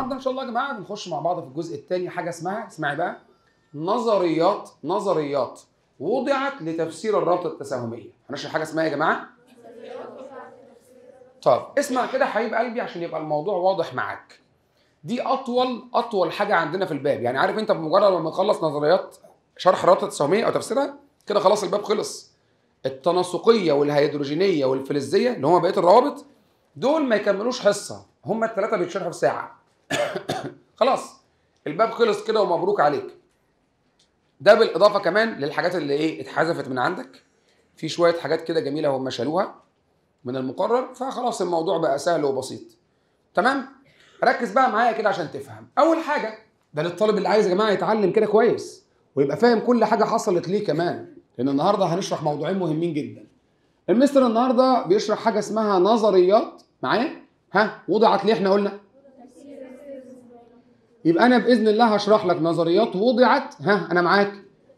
النهارده ان شاء الله يا جماعه بنخش مع بعض في الجزء الثاني حاجه اسمها اسمعي بقى نظريات نظريات وضعت لتفسير الرابطه التساهميه هنشرح حاجه اسمها إيه يا جماعه طب اسمع كده حبيب قلبي عشان يبقى الموضوع واضح معاك دي اطول اطول حاجه عندنا في الباب يعني عارف انت بمجرد ما نخلص نظريات شرح الرابطه التساهميه او تفسيرها كده خلاص الباب خلص التناسقيه والهيدروجينيه والفلزيه اللي هم بقيه الروابط دول ما يكملوش حصه هم الثلاثه بيتشرحوا في ساعه خلاص الباب خلص كده ومبروك عليك ده بالاضافه كمان للحاجات اللي ايه اتحذفت من عندك في شويه حاجات كده جميله هم شالوها من المقرر فخلاص الموضوع بقى سهل وبسيط تمام ركز بقى معايا كده عشان تفهم اول حاجه ده للطالب اللي عايز يا جماعه يتعلم كده كويس ويبقى فاهم كل حاجه حصلت ليه كمان لان النهارده هنشرح موضوعين مهمين جدا المستر النهارده بيشرح حاجه اسمها نظريات معايا ها وضعت ليه احنا قلنا يبقى انا باذن الله هشرح لك نظريات وضعت ها انا معاك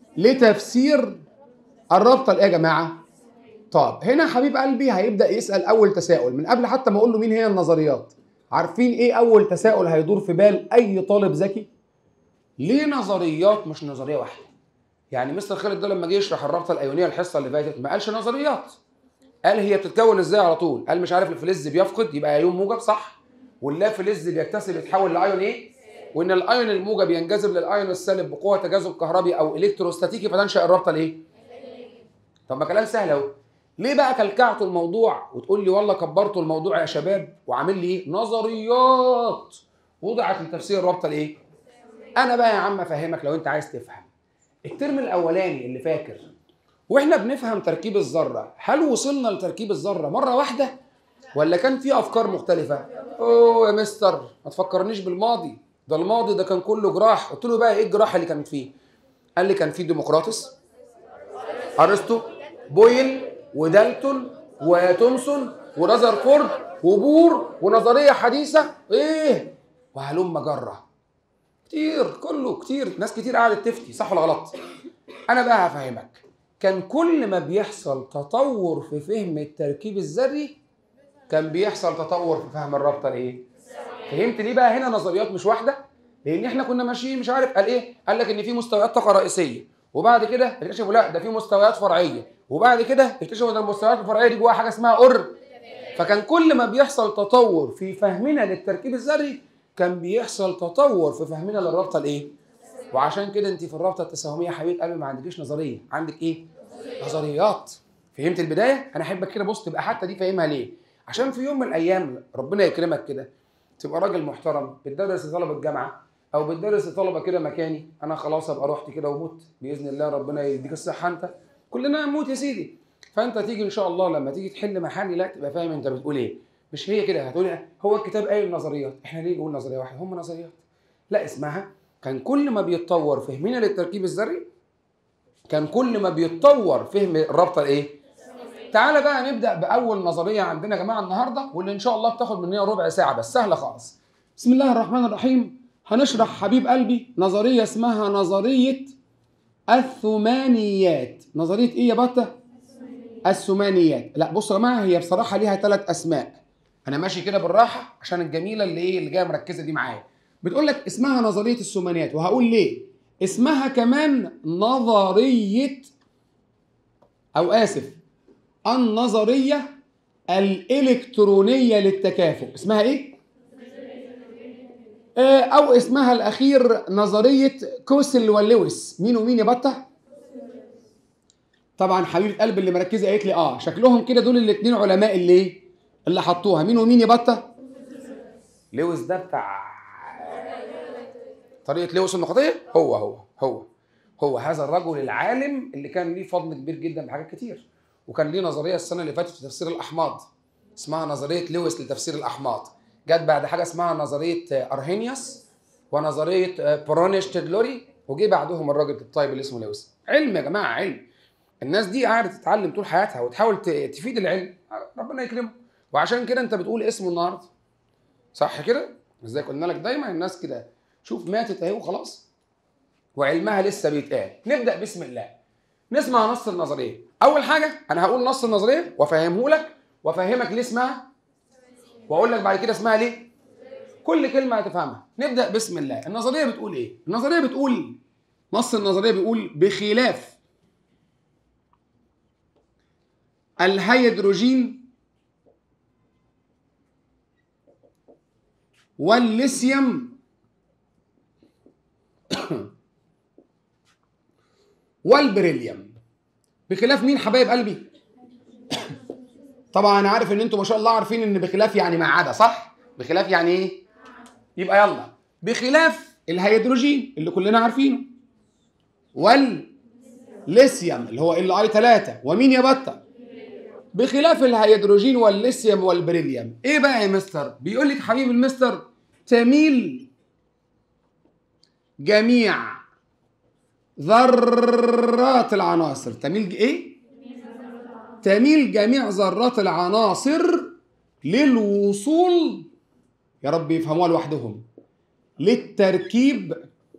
لتفسير الرابطه الايه يا جماعه طب هنا حبيب قلبي هيبدا يسال اول تساؤل من قبل حتى ما اقول له مين هي النظريات عارفين ايه اول تساؤل هيدور في بال اي طالب ذكي ليه نظريات مش نظريه واحده يعني مستر خالد ده لما جه يشرح الرابطه الايونيه الحصه اللي فاتت ما قالش نظريات قال هي بتتكون ازاي على طول قال مش عارف الفلز بيفقد يبقى ايون موجب صح واللا فلز بيكتسب يتحول لايون ايه وان الايون الموجب ينجذب للايون السالب بقوه تجاذب كهربي او الكتروستاتيكي فتنشا الرابطه الايه طب ما كلام سهل اهو ليه بقى كلكعتوا الموضوع وتقول لي والله كبرتوا الموضوع يا شباب وعامل لي ايه نظريات وضعت لتفسير الرابطه الايه انا بقى يا عم افهمك لو انت عايز تفهم الترم الاولاني اللي فاكر واحنا بنفهم تركيب الذره هل وصلنا لتركيب الذره مره واحده ولا كان في افكار مختلفه اوه يا مستر ما تفكرنيش بالماضي ده الماضي ده كان كله جراح قلت له بقى ايه الجراح اللي كانت فيه قال لي كان في ديمقراطس ارسطو بويل ودالتون وتومسون ورذرفورد وبور ونظريه حديثه ايه وهلم جره كتير كله كتير ناس كتير قعدت تفتي صح ولا غلط انا بقى هفهمك كان كل ما بيحصل تطور في فهم التركيب الذري كان بيحصل تطور في فهم الرابطه الايه فهمت ليه بقى هنا نظريات مش واحده لان احنا كنا ماشيين مش عارف قال ايه قال لك ان في مستويات طاقه رئيسيه وبعد كده اكتشفوا لا ده في مستويات فرعيه وبعد كده اكتشفوا ان المستويات الفرعيه دي جواها حاجه اسمها اور فكان كل ما بيحصل تطور في فهمنا للتركيب الذري كان بيحصل تطور في فهمنا للرابطه الايه وعشان كده انت في الرابطه التساهميه يا حبيبه قلبي ما عندكيش نظريه عندك ايه نظريات فهمت البدايه انا احبك كده بص تبقى حتى دي فاهمها ليه عشان في يوم من الايام ربنا يكرمك كده تبقى راجل محترم بتدرس لطلبه الجامعه او بتدرس لطلبه كده مكاني انا خلاص ابقى رحت كده ومت باذن الله ربنا يديك الصحه انت كلنا هنموت يا سيدي فانت تيجي ان شاء الله لما تيجي تحل محلي لا تبقى فاهم انت بتقول ايه مش هي كده هتقول إيه؟ هو الكتاب قايل نظريات احنا ليه نقول نظريه واحده هم نظريات لا اسمها كان كل ما بيتطور فهمنا للتركيب الذري كان كل ما بيتطور فهم الرابطه الايه تعالى بقى نبدا باول نظريه عندنا يا جماعه النهارده واللي ان شاء الله بتاخد مننا ربع ساعه بس سهله خالص بسم الله الرحمن الرحيم هنشرح حبيب قلبي نظريه اسمها نظريه الثمانيات نظريه ايه يا بطه الثمانيات لا بصوا يا جماعه هي بصراحه ليها ثلاث اسماء انا ماشي كده بالراحه عشان الجميله اللي ايه اللي جايه مركزه دي معايا بتقول لك اسمها نظريه الثمانيات وهقول ليه اسمها كمان نظريه او اسف النظريه الالكترونيه للتكافؤ اسمها ايه آه، او اسمها الاخير نظريه كوسل ولويس مين ومين يا بطه طبعا حبيبه قلب اللي مركزه قالت لي اه شكلهم كده دول الاثنين علماء اللي ايه اللي حطوها مين ومين يا بطه لويس ده بتاع طريقه لويس النقطيه هو هو هو هو هذا الرجل العالم اللي كان ليه فضل كبير جدا بحاجات كتير وكان ليه نظريه السنه اللي فاتت في تفسير الاحماض اسمها نظريه لويس لتفسير الاحماض جت بعد حاجه اسمها نظريه ارهينيوس ونظريه برونيش تدلوري وجي بعدهم الراجل الطيب اللي اسمه لويس علم يا جماعه علم الناس دي قاعده تتعلم طول حياتها وتحاول ت- تفيد العلم ربنا يكرمه وعشان كده انت بتقول اسمه النهارده صح كده ازاي قلنا لك دايما الناس كده شوف ماتت اهي وخلاص وعلمها لسه بيتقال نبدا بسم الله نسمع نص النظريه اول حاجه انا هقول نص النظريه وافهمه لك وافهمك ليه اسمها واقول لك بعد كده اسمها ليه كل كلمه هتفهمها نبدا بسم الله النظريه بتقول ايه النظريه بتقول نص النظريه بيقول بخلاف الهيدروجين والليثيوم والبريليوم بخلاف مين حبايب قلبي طبعا انا عارف ان انتم ما شاء الله عارفين ان بخلاف يعني ما عدا صح بخلاف يعني ايه يبقى يلا بخلاف الهيدروجين اللي كلنا عارفينه والليثيوم اللي هو ال اي 3 ومين يا بطه بخلاف الهيدروجين والليثيوم والبريليوم ايه بقى يا مستر بيقول لك حبيبي المستر تميل جميع ذرات العناصر تميل ج- ايه تميل جميع ذرات العناصر للوصول يا رب يفهموها لوحدهم للتركيب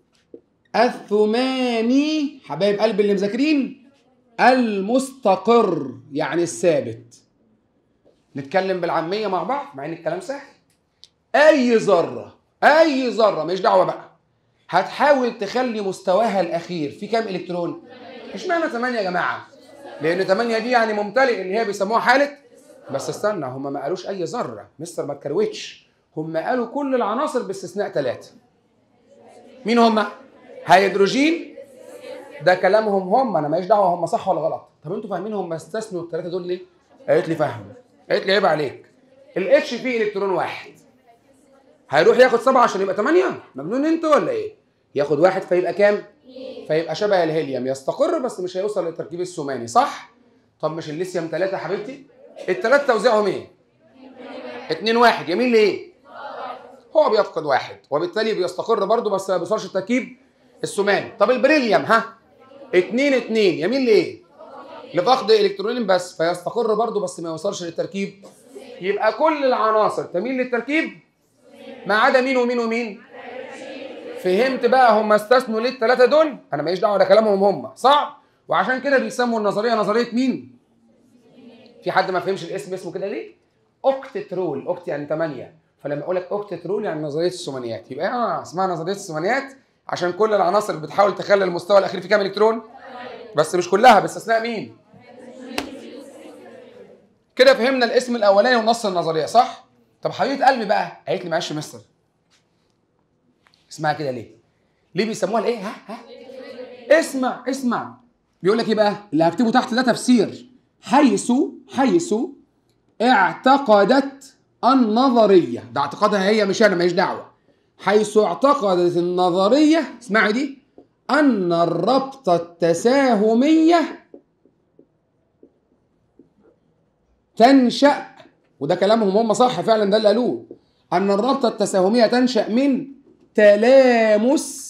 الثماني حبايب قلب اللي مذاكرين المستقر يعني الثابت نتكلم بالعاميه مع بعض مع ان الكلام سهل اي ذره اي ذره مش دعوه بقى هتحاول تخلي مستواها الاخير في كام الكترون اشمعنى 8 يا جماعه لان 8 دي يعني ممتلئ اللي هي بيسموها حاله بس استنى هم ما قالوش اي ذره مستر ما تكروتش هم قالوا كل العناصر باستثناء ثلاثه مين هم هيدروجين ده كلامهم هم انا ماليش دعوه هم صح ولا غلط طب انتوا فاهمين هم استثنوا الثلاثه دول ليه قالت لي فاهم قالت لي عيب عليك الاتش فيه الكترون واحد هيروح ياخد سبعه عشان يبقى ثمانيه مجنون انت ولا ايه ياخد واحد فيبقى كام فيبقى شبه الهيليوم يستقر بس مش هيوصل للتركيب الثماني صح طب مش الليثيوم ثلاثه يا حبيبتي الثلاثه توزيعهم ايه اتنين واحد يميل لايه هو بيفقد واحد وبالتالي بيستقر برضه بس ما بيوصلش التركيب الثماني طب البريليوم ها اتنين اتنين يميل لايه لفقد الكترونين بس فيستقر برضه بس ما يوصلش للتركيب يبقى كل العناصر تميل للتركيب ما عدا مين ومين ومين فهمت بقى هم استثنوا ليه الثلاثه دول انا ماليش دعوه ده كلامهم هم صح وعشان كده بيسموا النظريه نظريه مين في حد ما فهمش الاسم اسمه كده ليه اوكتترول اوكت يعني 8 فلما اقول لك اوكتترول يعني نظريه الثمانيات يبقى اه اسمها نظريه الثمانيات عشان كل العناصر بتحاول تخلي المستوى الاخير فيه كام الكترون بس مش كلها باستثناء مين كده فهمنا الاسم الاولاني ونص النظريه صح طب حبيبه قلبي بقى قالت لي معلش يا مستر اسمها كده ليه ليه بيسموها الايه ها ها اسمع اسمع بيقول لك ايه بقى اللي هكتبه تحت ده تفسير حيث حيث اعتقدت النظريه ده اعتقادها هي مش انا ماليش دعوه حيث اعتقدت النظريه اسمعي دي ان الرابطه التساهميه تنشا وده كلامهم هم صح فعلا ده اللي قالوه ان الرابطه التساهميه تنشا من تلامس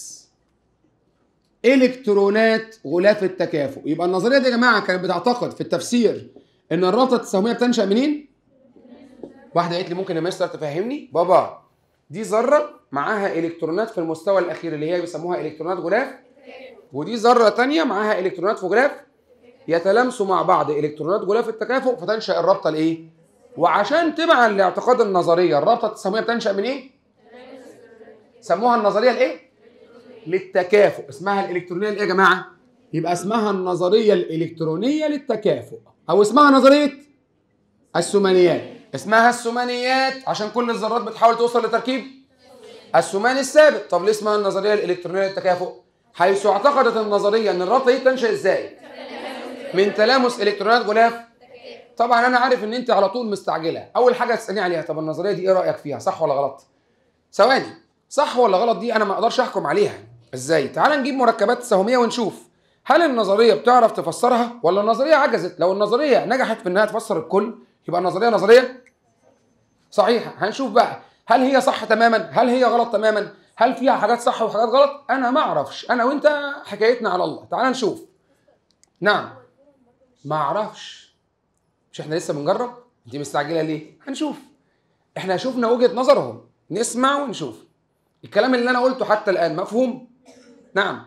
الكترونات غلاف التكافؤ يبقى النظريه دي يا جماعه كانت بتعتقد في التفسير ان الرابطه التساهميه بتنشا منين واحده قالت لي ممكن يا مستر تفهمني بابا دي ذره معاها الكترونات في المستوى الاخير اللي هي بيسموها الكترونات غلاف ودي ذره تانية معاها الكترونات في غلاف يتلامسوا مع بعض الكترونات غلاف التكافؤ فتنشا الرابطه الايه وعشان تبعا لاعتقاد النظريه الرابطه التساهميه بتنشا من ايه سموها النظريه الايه للتكافؤ اسمها الالكترونيه الايه يا جماعه يبقى اسمها النظريه الالكترونيه للتكافؤ او اسمها نظريه الثمانيات اسمها الثمانيات عشان كل الذرات بتحاول توصل لتركيب الثماني الثابت طب ليه اسمها النظريه الالكترونيه للتكافؤ حيث اعتقدت النظريه ان الرابطه دي تنشا ازاي من تلامس الكترونات غلاف طبعا انا عارف ان انت على طول مستعجله اول حاجه تسالني عليها طب النظريه دي ايه رايك فيها صح ولا غلط ثواني صح ولا غلط دي انا ما اقدرش احكم عليها ازاي تعال نجيب مركبات تساهميه ونشوف هل النظريه بتعرف تفسرها ولا النظريه عجزت لو النظريه نجحت في انها تفسر الكل يبقى النظريه نظريه صحيحه هنشوف بقى هل هي صح تماما هل هي غلط تماما هل فيها حاجات صح وحاجات غلط انا ما اعرفش انا وانت حكايتنا على الله تعال نشوف نعم ما اعرفش مش احنا لسه بنجرب انت مستعجله ليه هنشوف احنا شفنا وجهه نظرهم نسمع ونشوف الكلام اللي انا قلته حتى الان مفهوم نعم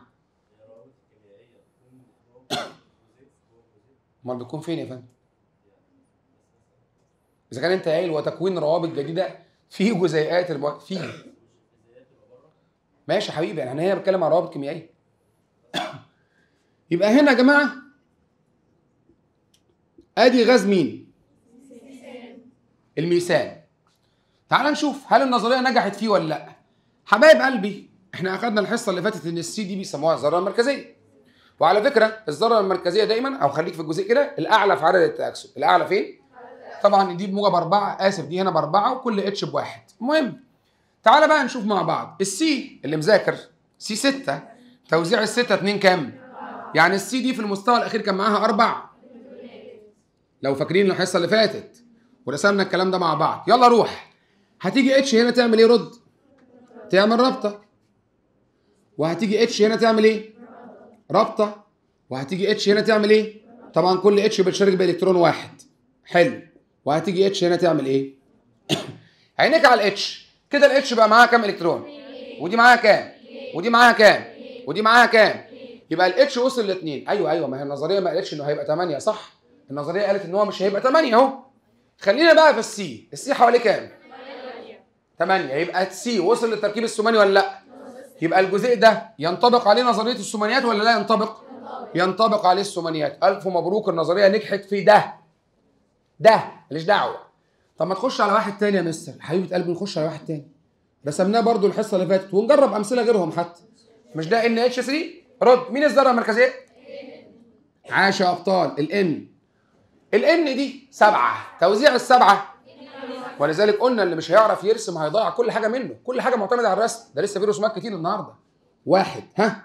امال بتكون فين يا فندم اذا كان انت قايل وتكوين روابط جديده في جزيئات المواد في ماشي يا حبيبي يعني هنا بتكلم عن روابط كيميائيه يبقى هنا يا جماعه ادي غاز مين الميثان تعال نشوف هل النظريه نجحت فيه ولا لا حبايب قلبي احنا اخدنا الحصه اللي فاتت ان السي دي بيسموها الذره المركزيه وعلى فكره الذره المركزيه دايما او خليك في الجزء كده الاعلى في عدد التاكسد الاعلى فين طبعا دي بموجب اربعه اسف دي هنا باربعه وكل اتش بواحد المهم تعالى بقى نشوف مع بعض السي اللي مذاكر سي 6 توزيع الستة 2 كام؟ يعني السي دي في المستوى الاخير كان معاها اربع لو فاكرين الحصه اللي فاتت ورسمنا الكلام ده مع بعض يلا روح هتيجي اتش هنا تعمل ايه رد تعمل رابطه وهتيجي اتش هنا تعمل ايه رابطه وهتيجي اتش هنا تعمل ايه طبعا كل اتش بتشارك بالكترون واحد حلو وهتيجي اتش هنا تعمل ايه عينيك على الاتش كده الاتش بقى معاها كام الكترون ودي معاها كام ودي معاها كام ودي معاها كام يبقى الاتش وصل لاثنين ايوه ايوه ما هي النظريه ما قالتش انه هيبقى 8 صح النظريه قالت ان هو مش هيبقى 8 اهو خلينا بقى في السي السي حواليه كام 8 يبقى السي وصل للتركيب الثماني ولا لا يبقى الجزء ده ينطبق عليه نظريه الثمانيات ولا لا ينطبق ينطبق عليه الثمانيات الف مبروك النظريه نجحت في ده ده ماليش دعوه طب ما تخش على واحد تاني يا مستر حبيبه قلبي نخش على واحد تاني رسمناه برضو الحصه اللي فاتت ونجرب امثله غيرهم حتى مش ده ان اتش 3 رد مين الذره المركزيه عاش يا ابطال الان الان دي سبعه توزيع السبعه ولذلك قلنا اللي مش هيعرف يرسم هيضيع كل حاجه منه كل حاجه معتمده على الرسم ده لسه في رسومات كتير النهارده واحد ها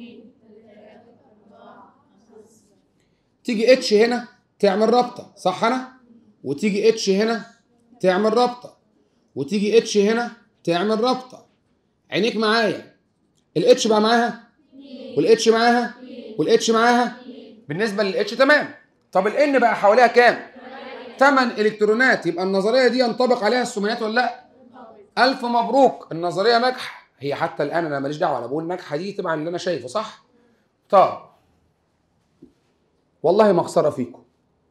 تيجي اتش هنا تعمل رابطه صح انا وتيجي اتش هنا تعمل رابطه وتيجي اتش هنا تعمل رابطه عينيك معايا الاتش بقى معاها والاتش معاها والاتش معاها بالنسبه للاتش تمام طب الان بقى حواليها كام 8 الكترونات يبقى النظريه دي ينطبق عليها الثمانيات ولا لا الف مبروك النظريه ناجحه هي حتى الان انا ماليش دعوه انا بقول ناجحه دي تبع اللي انا شايفه صح طب والله ما خساره فيكم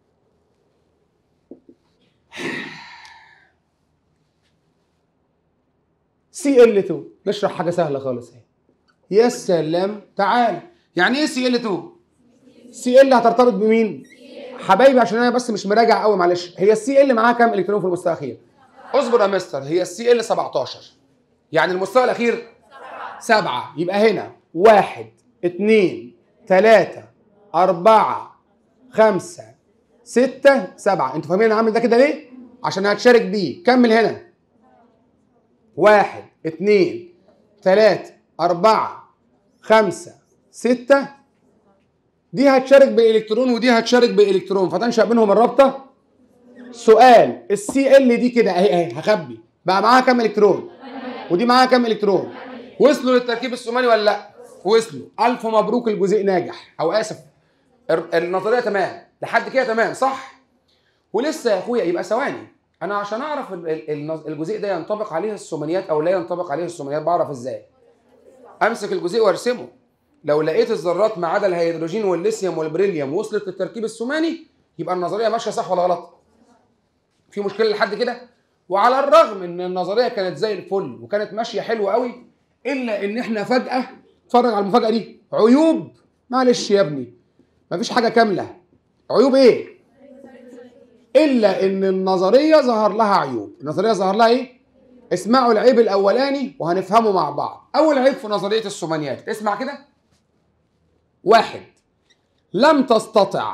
سي ال 2 نشرح حاجه سهله خالص اهي يا سلام تعال يعني ايه سي ال 2 سي ال هترتبط بمين حبايبي عشان انا بس مش مراجع قوي معلش هي السي ال معاها كام الكترون في المستوى الاخير اصبر يا مستر هي السي ال 17 يعني المستوى الاخير سبعة يبقى هنا واحد اتنين تلاتة أربعة خمسة ستة سبعة انتوا فاهمين انا عامل ده كده ليه؟ عشان هتشارك بيه كمل هنا واحد اتنين تلاتة أربعة خمسة ستة دي هتشارك بإلكترون ودي هتشارك بإلكترون فتنشأ بينهم الرابطة سؤال السي ال دي كده اهي اهي هخبي بقى معاها كام إلكترون ودي معاها كام إلكترون وصلوا للتركيب الثماني ولا لا وصلوا ألف مبروك الجزيء ناجح أو آسف الر- النظرية تمام لحد كده تمام صح ولسه يا اخويا يبقى ثواني انا عشان اعرف ال- ال- النظ- الجزيء ده ينطبق عليه الثمانيات او لا ينطبق عليه الثمانيات بعرف ازاي امسك الجزيء وارسمه لو لقيت الذرات ما عدا الهيدروجين والليثيوم والبريليوم وصلت للتركيب الثماني يبقى النظريه ماشيه صح ولا غلط في مشكله لحد كده وعلى الرغم ان النظريه كانت زي الفل وكانت ماشيه حلوه قوي الا ان احنا فجاه اتفرج على المفاجاه دي عيوب معلش يا ابني مفيش حاجه كامله عيوب ايه الا ان النظريه ظهر لها عيوب النظريه ظهر لها ايه اسمعوا العيب الاولاني وهنفهمه مع بعض اول عيب في نظريه الثمانيات اسمع كده واحد لم تستطع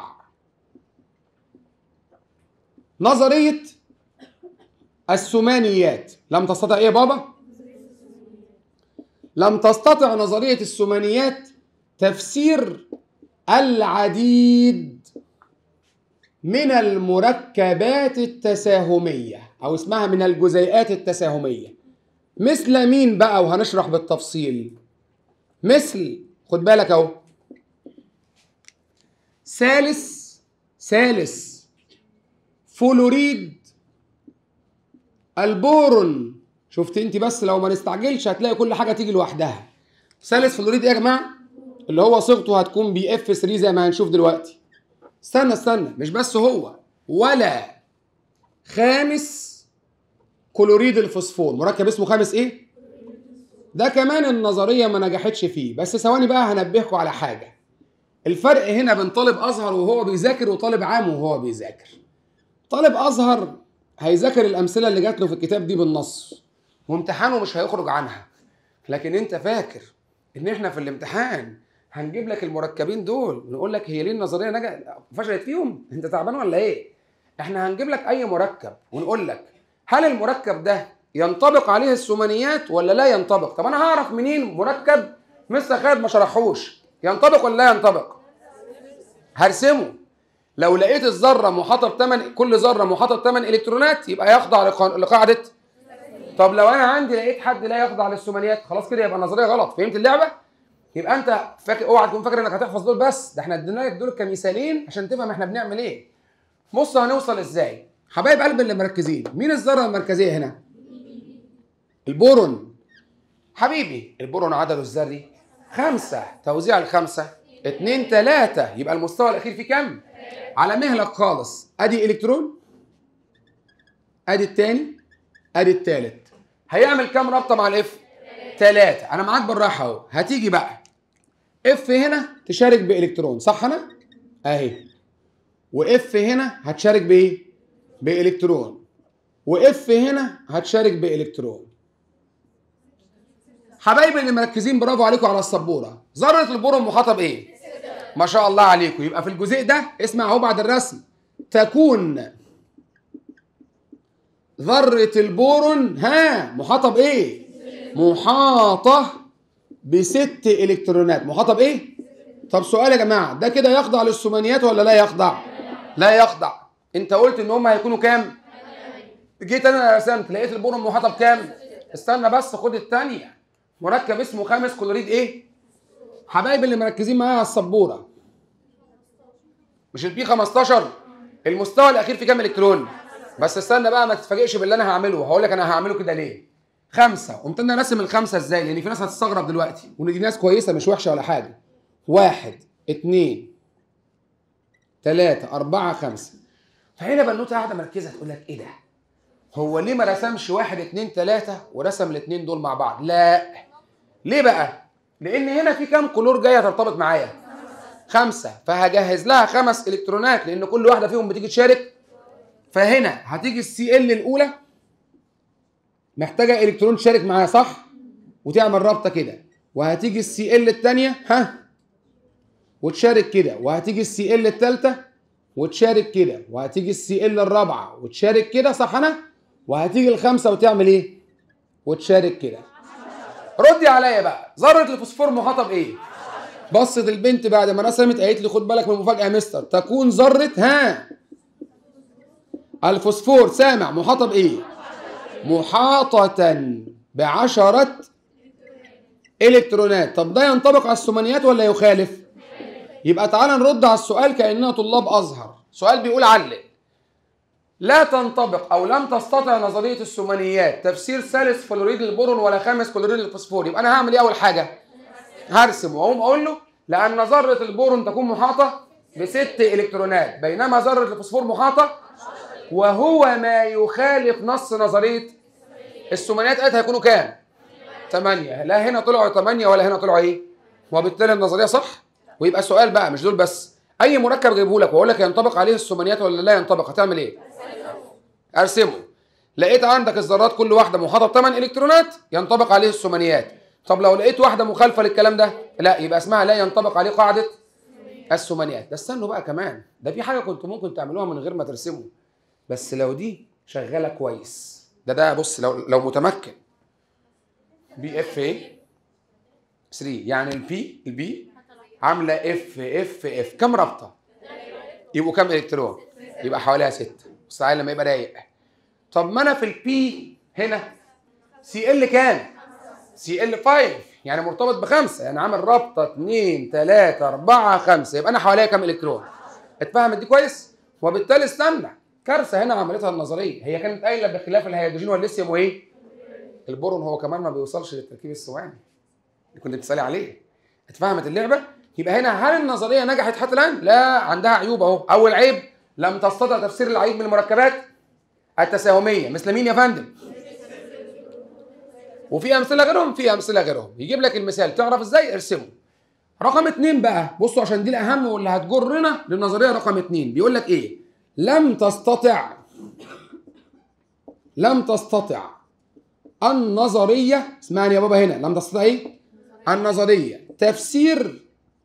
نظريه الثمانيات لم تستطع ايه يا بابا لم تستطع نظريه الثمانيات تفسير العديد من المركبات التساهمية أو اسمها من الجزيئات التساهمية مثل مين بقى وهنشرح بالتفصيل مثل خد بالك أهو ثالث ثالث فلوريد البورون شفت انت بس لو ما نستعجلش هتلاقي كل حاجه تيجي لوحدها ثالث فلوريد ايه يا جماعه اللي هو صيغته هتكون بي اف 3 زي ما هنشوف دلوقتي استنى استنى مش بس هو ولا خامس كلوريد الفوسفور مركب اسمه خامس ايه ده كمان النظريه ما نجحتش فيه بس ثواني بقى هنبهكم على حاجه الفرق هنا بين طالب ازهر وهو بيذاكر وطالب عام وهو بيذاكر طالب ازهر هيذاكر الامثله اللي جات له في الكتاب دي بالنص وامتحانه مش هيخرج عنها لكن انت فاكر ان احنا في الامتحان هنجيب لك المركبين دول نقول لك هي ليه النظريه نجحت فشلت فيهم انت تعبان ولا ايه احنا هنجيب لك اي مركب ونقول لك هل المركب ده ينطبق عليه الثمانيات ولا لا ينطبق طب انا هعرف منين مركب مستر خالد ما شرحوش ينطبق ولا لا ينطبق هرسمه لو لقيت الذره محاطه بثمان كل ذره محاطه بثمان الكترونات يبقى يخضع لقا- لقاعده طب لو انا عندي لقيت حد لا يخضع للثمانيات خلاص كده يبقى النظريه غلط فهمت اللعبه يبقى انت فاكر اوعى تكون فاكر انك هتحفظ دول بس ده احنا ادينا لك دول كمثالين عشان تفهم احنا بنعمل ايه بص هنوصل ازاي حبايب قلب اللي مركزين مين الذره المركزيه هنا البورون حبيبي البورون عدده الذري خمسة توزيع الخمسة اتنين تلاتة يبقى المستوى الأخير فيه كام؟ على مهلك خالص أدي إلكترون أدي التاني أدي التالت هيعمل كام رابطة مع الإف؟ تلاتة أنا معاك بالراحة أهو هتيجي بقى إف هنا تشارك بإلكترون صح أنا؟ أهي وإف هنا هتشارك بإيه؟ بإلكترون وإف هنا هتشارك بإلكترون حبايبي اللي مركزين برافو عليكم على السبوره ذره البورون محاطه بايه ما شاء الله عليكم يبقى في الجزء ده اسمع اهو بعد الرسم تكون ذره البورون ها محاطه بايه محاطه بست الكترونات محاطه بايه طب سؤال يا جماعه ده كده يخضع للثمانيات ولا لا يخضع لا يخضع انت قلت ان هم هيكونوا كام جيت انا رسمت لقيت البورون محاطه بكام استنى بس خد الثانيه مركب اسمه خامس كلوريد ايه حبايبي اللي مركزين معايا على السبوره مش البي 15 المستوى الاخير في كام الكترون بس استنى بقى ما تتفاجئش باللي انا هعمله هقول لك انا هعمله كده ليه خمسة قمت انا راسم الخمسة ازاي لان في ناس هتستغرب دلوقتي وان دي ناس كويسة مش وحشة ولا حاجة واحد اتنين تلاتة أربعة خمسة فهنا بنوتة قاعدة مركزة تقول لك ايه ده هو ليه ما رسمش واحد اتنين تلاتة ورسم الاتنين دول مع بعض لا ليه بقى لان هنا في كام كلور جايه ترتبط معايا خمسه فهجهز لها خمس الكترونات لان كل واحده فيهم بتيجي تشارك فهنا هتيجي السي ال الاولى محتاجه الكترون تشارك معاها صح وتعمل رابطه كده وهتيجي السي ال الثانيه ها وتشارك كده وهتيجي السي ال الثالثه وتشارك كده وهتيجي السي ال الرابعه وتشارك كده صح انا وهتيجي الخامسه وتعمل ايه وتشارك كده ردي عليا بقى ذره الفوسفور محاطه بايه بصت البنت بعد ما رسمت قالت لي خد بالك من المفاجاه يا مستر تكون ذره ها الفوسفور سامع محاطه بايه محاطه بعشرة الكترونات طب ده ينطبق على الثمانيات ولا يخالف يبقى تعالى نرد على السؤال كاننا طلاب ازهر سؤال بيقول علق لا تنطبق او لم تستطع نظريه الثمانيات تفسير ثالث فلوريد البورون ولا خامس كلوريد الفوسفور يبقى انا هعمل ايه اول حاجه هرسم واقوم اقول له لان ذره البورون تكون محاطه بست الكترونات بينما ذره الفوسفور محاطه وهو ما يخالف نص نظريه الثمانيات قالت هيكونوا كام 8 لا هنا طلعوا 8 ولا هنا طلعوا ايه وبالتالي النظريه صح ويبقى سؤال بقى مش دول بس اي مركب جايبه لك واقول لك ينطبق عليه الثمانيات ولا لا ينطبق هتعمل ايه ارسمه لقيت عندك الذرات كل واحده محاطه بثمان الكترونات ينطبق عليه الثمانيات طب لو لقيت واحده مخالفه للكلام ده لا يبقى اسمها لا ينطبق عليه قاعده الثمانيات ده استنوا بقى كمان ده في حاجه كنت ممكن تعملوها من غير ما ترسموا بس لو دي شغاله كويس ده ده بص لو لو متمكن بي اف ايه 3 يعني البي البي عامله اف اف اف كم رابطه يبقوا كم الكترون يبقى حواليها ستة بس تعالى لما يبقى رايق طب ما انا في البي هنا سي ال كام سي ال 5 يعني مرتبط بخمسه يعني عامل رابطه 2 3 4 5 يبقى انا حواليها كام الكترون اتفهمت دي كويس وبالتالي استنى كارثه هنا عملتها النظريه هي كانت قايله بخلاف الهيدروجين والليثيوم وايه البورون هو كمان ما بيوصلش للتركيب الثواني اللي كنت بتسالي عليه اتفهمت اللعبه يبقى هنا هل النظريه نجحت حتى الان لا عندها عيوب اهو اول عيب لم تستطع تفسير العيب من المركبات التساهميه مثل مين يا فندم وفي امثله غيرهم في امثله غيرهم يجيب لك المثال تعرف ازاي ارسمه رقم اتنين بقى بصوا عشان دي الاهم واللي هتجرنا للنظريه رقم اتنين بيقول لك ايه لم تستطع لم تستطع النظريه اسمعني يا بابا هنا لم تستطع ايه النظريه تفسير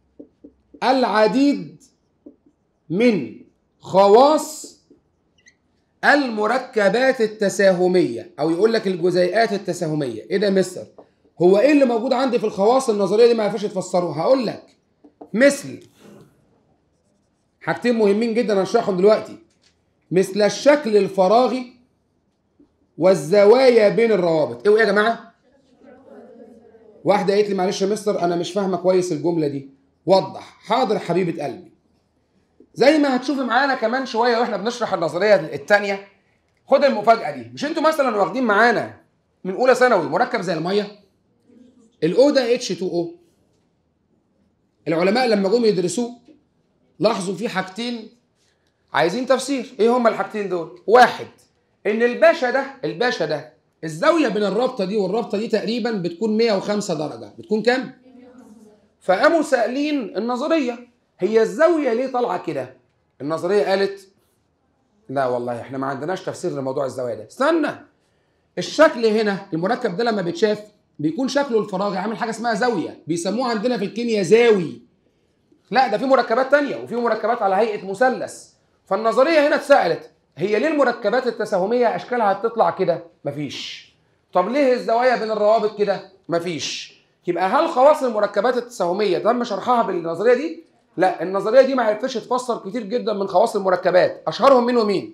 العديد من خواص المركبات التساهميه او يقول لك الجزيئات التساهميه ايه ده يا مستر هو ايه اللي موجود عندي في الخواص النظريه دي ما ينفعش تفسره هقول لك مثل حاجتين مهمين جدا هنشرحهم دلوقتي مثل الشكل الفراغي والزوايا بين الروابط ايه يا جماعه واحده قالت لي معلش يا مستر انا مش فاهمه كويس الجمله دي وضح حاضر حبيبه قلبي زي ما هتشوفي معانا كمان شويه واحنا بنشرح النظريه الثانيه خد المفاجاه دي مش انتوا مثلا واخدين معانا من اولى ثانوي مركب زي الميه الاو ده اتش 2 او العلماء لما جم يدرسوه لاحظوا فيه حاجتين عايزين تفسير ايه هما الحاجتين دول واحد ان الباشا ده الباشا ده الزاويه بين الرابطه دي والرابطه دي تقريبا بتكون 105 درجه بتكون كام فقاموا سائلين النظريه هي الزاويه ليه طالعه كده النظريه قالت لا والله احنا ما عندناش تفسير لموضوع الزوايا ده استنى الشكل هنا المركب ده لما بيتشاف بيكون شكله الفراغي عامل حاجه اسمها زاويه بيسموه عندنا في الكيمياء زاوي لا ده في مركبات تانية وفي مركبات على هيئه مثلث فالنظريه هنا اتسالت هي ليه المركبات التساهميه اشكالها بتطلع كده مفيش طب ليه الزوايا بين الروابط كده مفيش يبقى هل خواص المركبات التساهميه تم شرحها بالنظريه دي لا النظريه دي ما عرفتش تفسر كتير جدا من خواص المركبات اشهرهم مين ومين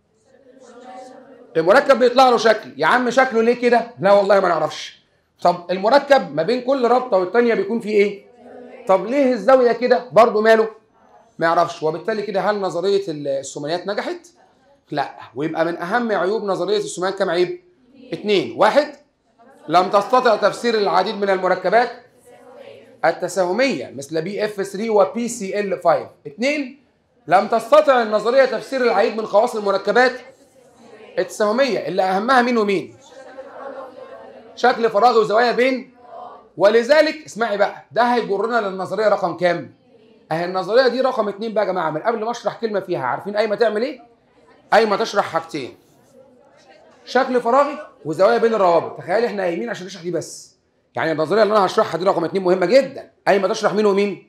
المركب بيطلع له شكل يا عم شكله ليه كده لا والله ما نعرفش طب المركب ما بين كل رابطه والتانيه بيكون فيه ايه طب ليه الزاويه كده برضه ماله ما يعرفش وبالتالي كده هل نظريه الثمانيات نجحت لا ويبقى من اهم عيوب نظريه الثمانيات كام عيب اثنين واحد لم تستطع تفسير العديد من المركبات التساهميه مثل بي اف 3 وبي سي ال 5 اثنين لم تستطع النظريه تفسير العديد من خواص المركبات التساهميه اللي اهمها مين ومين شكل فراغي وزوايا بين ولذلك اسمعي بقى ده هيجرنا للنظريه رقم كام اهي النظريه دي رقم اتنين بقى يا جماعه من قبل ما اشرح كلمه فيها عارفين قايمه تعمل ايه قايمه تشرح حاجتين شكل فراغي وزوايا بين الروابط تخيل احنا قايمين عشان نشرح دي بس يعني النظريه اللي انا هشرحها دي رقم اتنين مهمه جدا قايمه تشرح مين ومين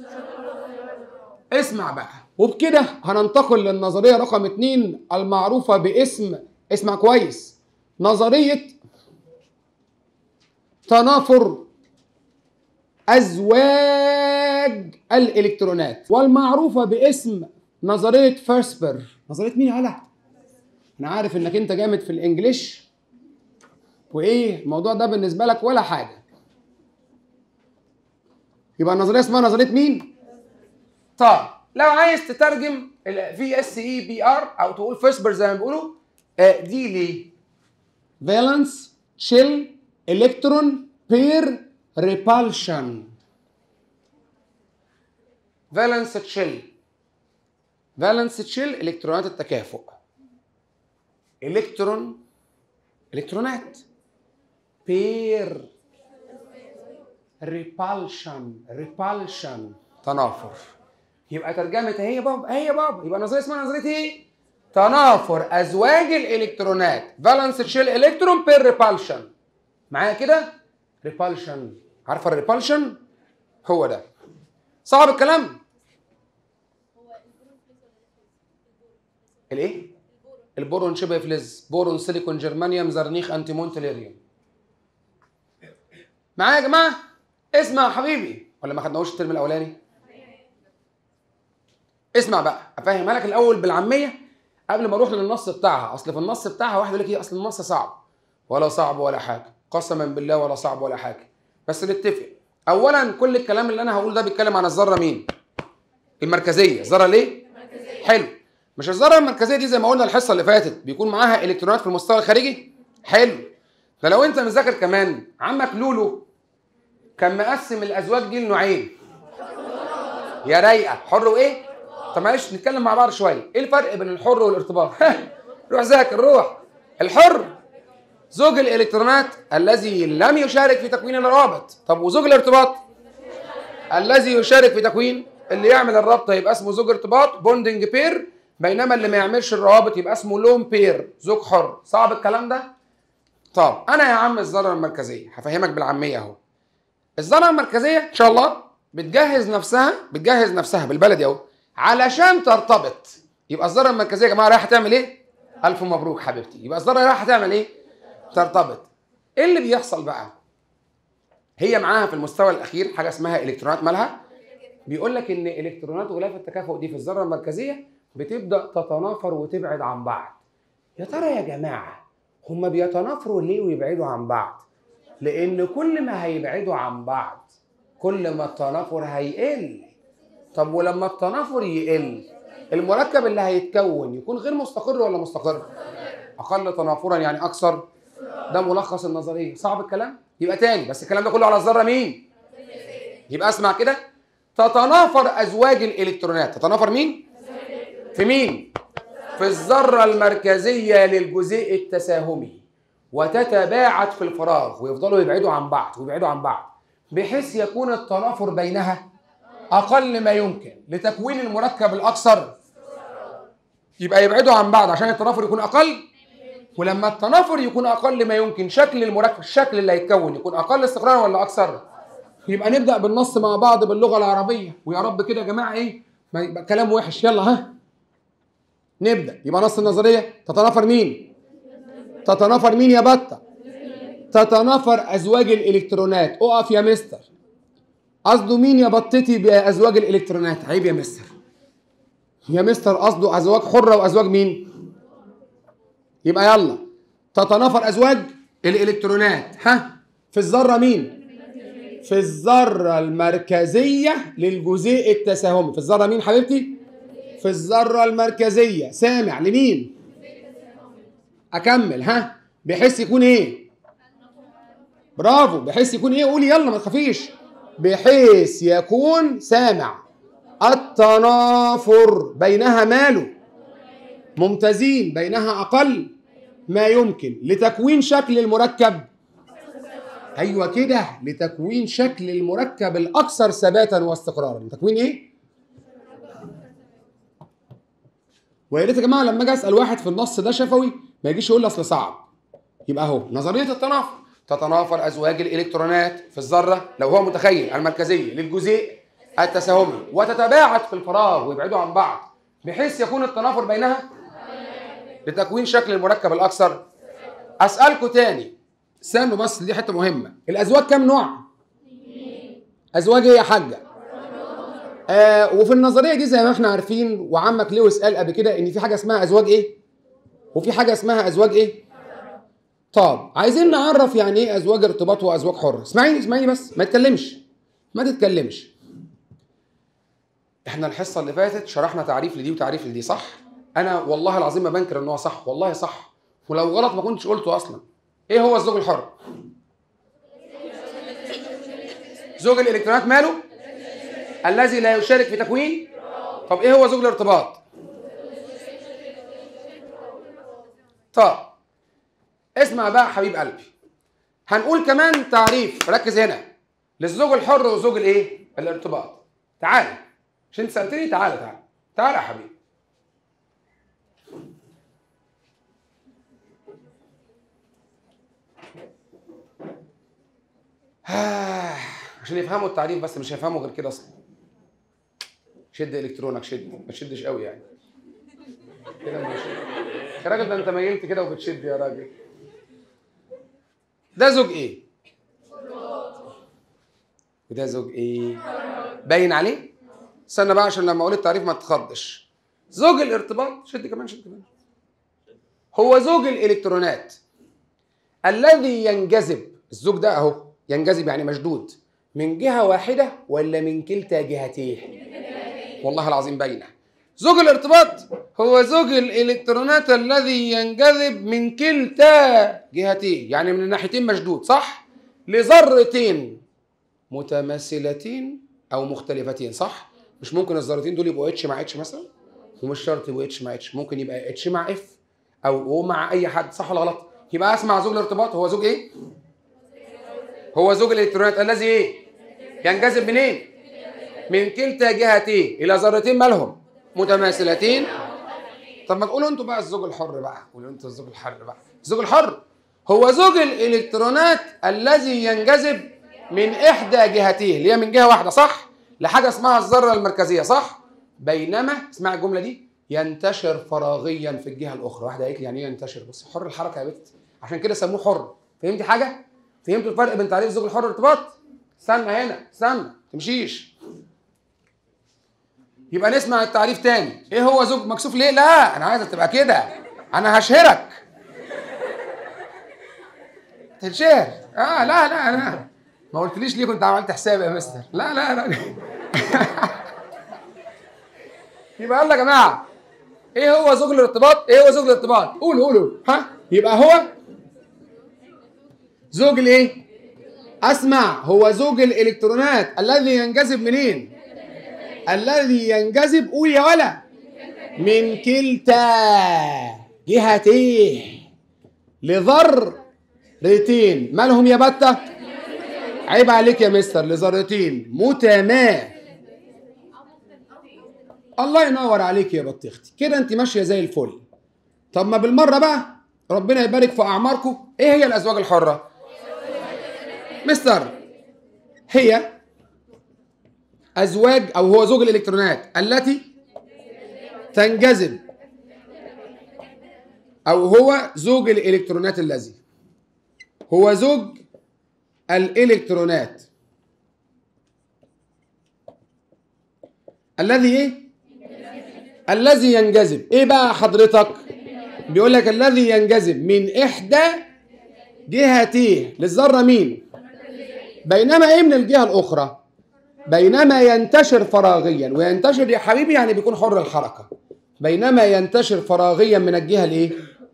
اسمع بقى وبكده هننتقل للنظريه رقم اتنين المعروفه باسم اسمع كويس نظريه تنافر ازواج الالكترونات والمعروفه باسم نظريه فيرسبر نظريه مين يا انا عارف انك انت جامد في الانجليش وايه الموضوع ده بالنسبه لك ولا حاجه يبقى النظريه اسمها نظريه مين طب لو عايز تترجم في اس اي بي ار او تقول فيرسبر زي ما بيقولوا آه دي ليه فالنس شيل الكترون بير ريبالشن فالنس تشيل فالنس تشيل الكترونات التكافؤ الكترون الكترونات بير ريبالشن ريبالشن تنافر يبقى ترجمه هي بابا هي بابا يبقى نظريه اسمها نظريه ايه تنافر ازواج الالكترونات فالنس تشيل الكترون بير ريبالشن معايا كده ريبالشن عارفه الريبالشن هو ده صعب الكلام الايه البورون شبه فلز بورون سيليكون جرمانيوم زرنيخ انتيمون تليريوم معايا يا جماعه اسمع يا حبيبي ولا ما خدناهوش الترم الاولاني اسمع بقى افهمها لك الاول بالعاميه قبل ما اروح للنص بتاعها اصل في النص بتاعها واحد يقول لك ايه اصل النص صعب ولا صعب ولا حاجه قسما بالله ولا صعب ولا حاجه بس نتفق اولا كل الكلام اللي انا هقوله ده بيتكلم عن الذره مين المركزيه الذره ليه المركزية. حلو مش الذره المركزيه دي زي ما قلنا الحصه اللي فاتت بيكون معاها الكترونات في المستوى الخارجي حلو فلو انت مذاكر كمان عمك لولو كان مقسم الازواج دي لنوعين يا رايقه حر وايه طب معلش نتكلم مع بعض شويه ايه الفرق بين الحر والارتباط روح ذاكر روح الحر زوج الالكترونات الذي لم يشارك في تكوين الروابط طب وزوج الارتباط الذي يشارك في تكوين اللي يعمل الربط يبقى اسمه زوج ارتباط بوندنج بير بينما اللي ما يعملش الروابط يبقى اسمه لون بير زوج حر صعب الكلام ده طب انا يا عم الذره المركزيه هفهمك بالعاميه اهو الذره المركزيه ان شاء الله بتجهز نفسها بتجهز نفسها بالبلدي اهو علشان ترتبط يبقى الذره المركزيه يا جماعه رايحه تعمل ايه الف مبروك حبيبتي يبقى الذره رايحه تعمل ايه ترتبط ايه اللي بيحصل بقى هي معاها في المستوى الاخير حاجه اسمها الكترونات مالها بيقول لك ان الكترونات غلاف التكافؤ دي في الذره المركزيه بتبدا تتنافر وتبعد عن بعض يا ترى يا جماعه هما بيتنافروا ليه ويبعدوا عن بعض لان كل ما هيبعدوا عن بعض كل ما التنافر هيقل طب ولما التنافر يقل المركب اللي هيتكون يكون غير مستقر ولا مستقر اقل تنافرا يعني اكثر ده ملخص النظريه صعب الكلام يبقى تاني بس الكلام ده كله على الذره مين يبقى اسمع كده تتنافر ازواج الالكترونات تتنافر مين في مين في الذره المركزيه للجزيء التساهمي وتتباعد في الفراغ ويفضلوا يبعدوا عن بعض ويبعدوا عن بعض بحيث يكون التنافر بينها اقل ما يمكن لتكوين المركب الاكثر يبقى يبعدوا عن بعض عشان التنافر يكون اقل ولما التنافر يكون اقل ما يمكن شكل المركب الشكل اللي هيتكون يكون اقل استقرارا ولا اكثر يبقى نبدا بالنص مع بعض باللغه العربيه ويا رب كده يا جماعه ايه ما يبقى كلام وحش يلا ها نبدا يبقى نص النظريه تتنافر مين تتنافر مين يا بطه تتنافر ازواج الالكترونات اقف يا مستر قصده مين يا بطتي بازواج الالكترونات عيب يا مستر يا مستر قصده ازواج حره وازواج مين يبقى يلا تتنافر ازواج الالكترونات ها في الذره مين في الذره المركزيه للجزيء التساهمي في الذره مين حبيبتي في الذره المركزيه سامع لمين اكمل ها بحيث يكون ايه برافو بحيث يكون ايه قولي يلا ما تخافيش بحيث يكون سامع التنافر بينها ماله ممتازين بينها اقل ما يمكن لتكوين شكل المركب ايوه كده لتكوين شكل المركب الاكثر ثباتا واستقرارا تكوين ايه ويا ريت يا جماعه لما اجي اسال واحد في النص ده شفوي ما يجيش يقول لي اصل صعب يبقى اهو نظريه التنافر تتنافر ازواج الالكترونات في الذره لو هو متخيل المركزيه للجزيء التساهمي وتتباعد في الفراغ ويبعدوا عن بعض بحيث يكون التنافر بينها لتكوين شكل المركب الاكثر اسالكم تاني استنوا بس دي حته مهمه الازواج كام نوع ازواج ايه يا حاجه آه وفي النظريه دي زي ما احنا عارفين وعمك لويس قال قبل كده ان في حاجه اسمها ازواج ايه وفي حاجه اسمها ازواج ايه طب عايزين نعرف يعني ايه ازواج ارتباط وازواج حر اسمعيني اسمعيني بس ما تتكلمش ما تتكلمش احنا الحصه اللي فاتت شرحنا تعريف لدي وتعريف لدي صح انا والله العظيم ما بنكر ان هو صح والله صح ولو غلط ما كنتش قلته اصلا ايه هو الزوج الحر زوج الالكترونات ماله الذي لا يشارك في تكوين طب ايه هو زوج الارتباط طب اسمع بقى حبيب قلبي هنقول كمان تعريف ركز هنا للزوج الحر وزوج الايه الارتباط تعال عشان انت سالتني تعالى تعالى تعالى يا حبيبي عشان يفهموا التعريف بس مش هيفهموا غير كده اصلا شد الكترونك شد ما تشدش قوي يعني كده ماشي يا راجل ده انت ميلت كده وبتشد يا راجل ده زوج ايه وده زوج ايه باين عليه استنى بقى عشان لما اقول التعريف ما تتخضش زوج الارتباط شد كمان شد كمان هو زوج الالكترونات الذي ينجذب الزوج ده اهو ينجذب يعني مشدود من جهه واحده ولا من كلتا جهتيه والله العظيم باينه زوج الارتباط هو زوج الالكترونات الذي ينجذب من كلتا جهتيه يعني من الناحيتين مشدود صح لذرتين متماثلتين او مختلفتين صح مش ممكن الذرتين دول يبقوا اتش مع اتش مثلا ومش شرط يبقوا اتش مع اتش ممكن يبقى اتش مع اف او او مع اي حد صح ولا غلط يبقى اسمع زوج الارتباط هو زوج ايه هو زوج الالكترونات الذي ايه ينجذب منين من كلتا جهتين الى ذرتين مالهم متماثلتين طب ما تقولوا انتوا بقى الزوج الحر بقى قولوا انتوا الزوج الحر بقى الزوج الحر هو زوج الالكترونات الذي ينجذب من احدى جهتيه اللي هي من جهه واحده صح لحاجه اسمها الذره المركزيه صح بينما اسمع الجمله دي ينتشر فراغيا في الجهه الاخرى واحده قالت لي يعني ايه ينتشر بص حر الحركه يا بنت عشان كده سموه حر فهمتي حاجه فهمتوا الفرق بين تعريف الزوج الحر والارتباط استنى هنا استنى تمشيش يبقى نسمع التعريف تاني ايه هو زوج مكسوف ليه لا انا عايزك تبقى كده انا هشهرك تتشهر اه لا لا لا ما قلتليش ليه كنت عملت حساب يا مستر لا لا لا يبقى يلا يا جماعه ايه هو زوج الارتباط ايه هو زوج الارتباط قولوا قولوا ها يبقى هو زوج الايه اسمع هو زوج الالكترونات الذي ينجذب منين الذي ينجذب قول يا ولا من كلتا جهتيه لذرتين مالهم يا بتة عيب عليك يا مستر لذرتين متما الله ينور عليك يا بطيختي كده انت ماشيه زي الفل طب ما بالمره بقى ربنا يبارك في اعماركم ايه هي الازواج الحره مستر هي ازواج او هو زوج الالكترونات التي تنجذب او هو زوج الالكترونات الذي هو زوج الالكترونات الذي ايه الذي ينجذب ايه بقى حضرتك بيقول لك الذي ينجذب من احدى جهتيه للذره مين بينما ايه من الجهه الاخرى بينما ينتشر فراغيا وينتشر يا حبيبي يعني بيكون حر الحركه بينما ينتشر فراغيا من الجهه الايه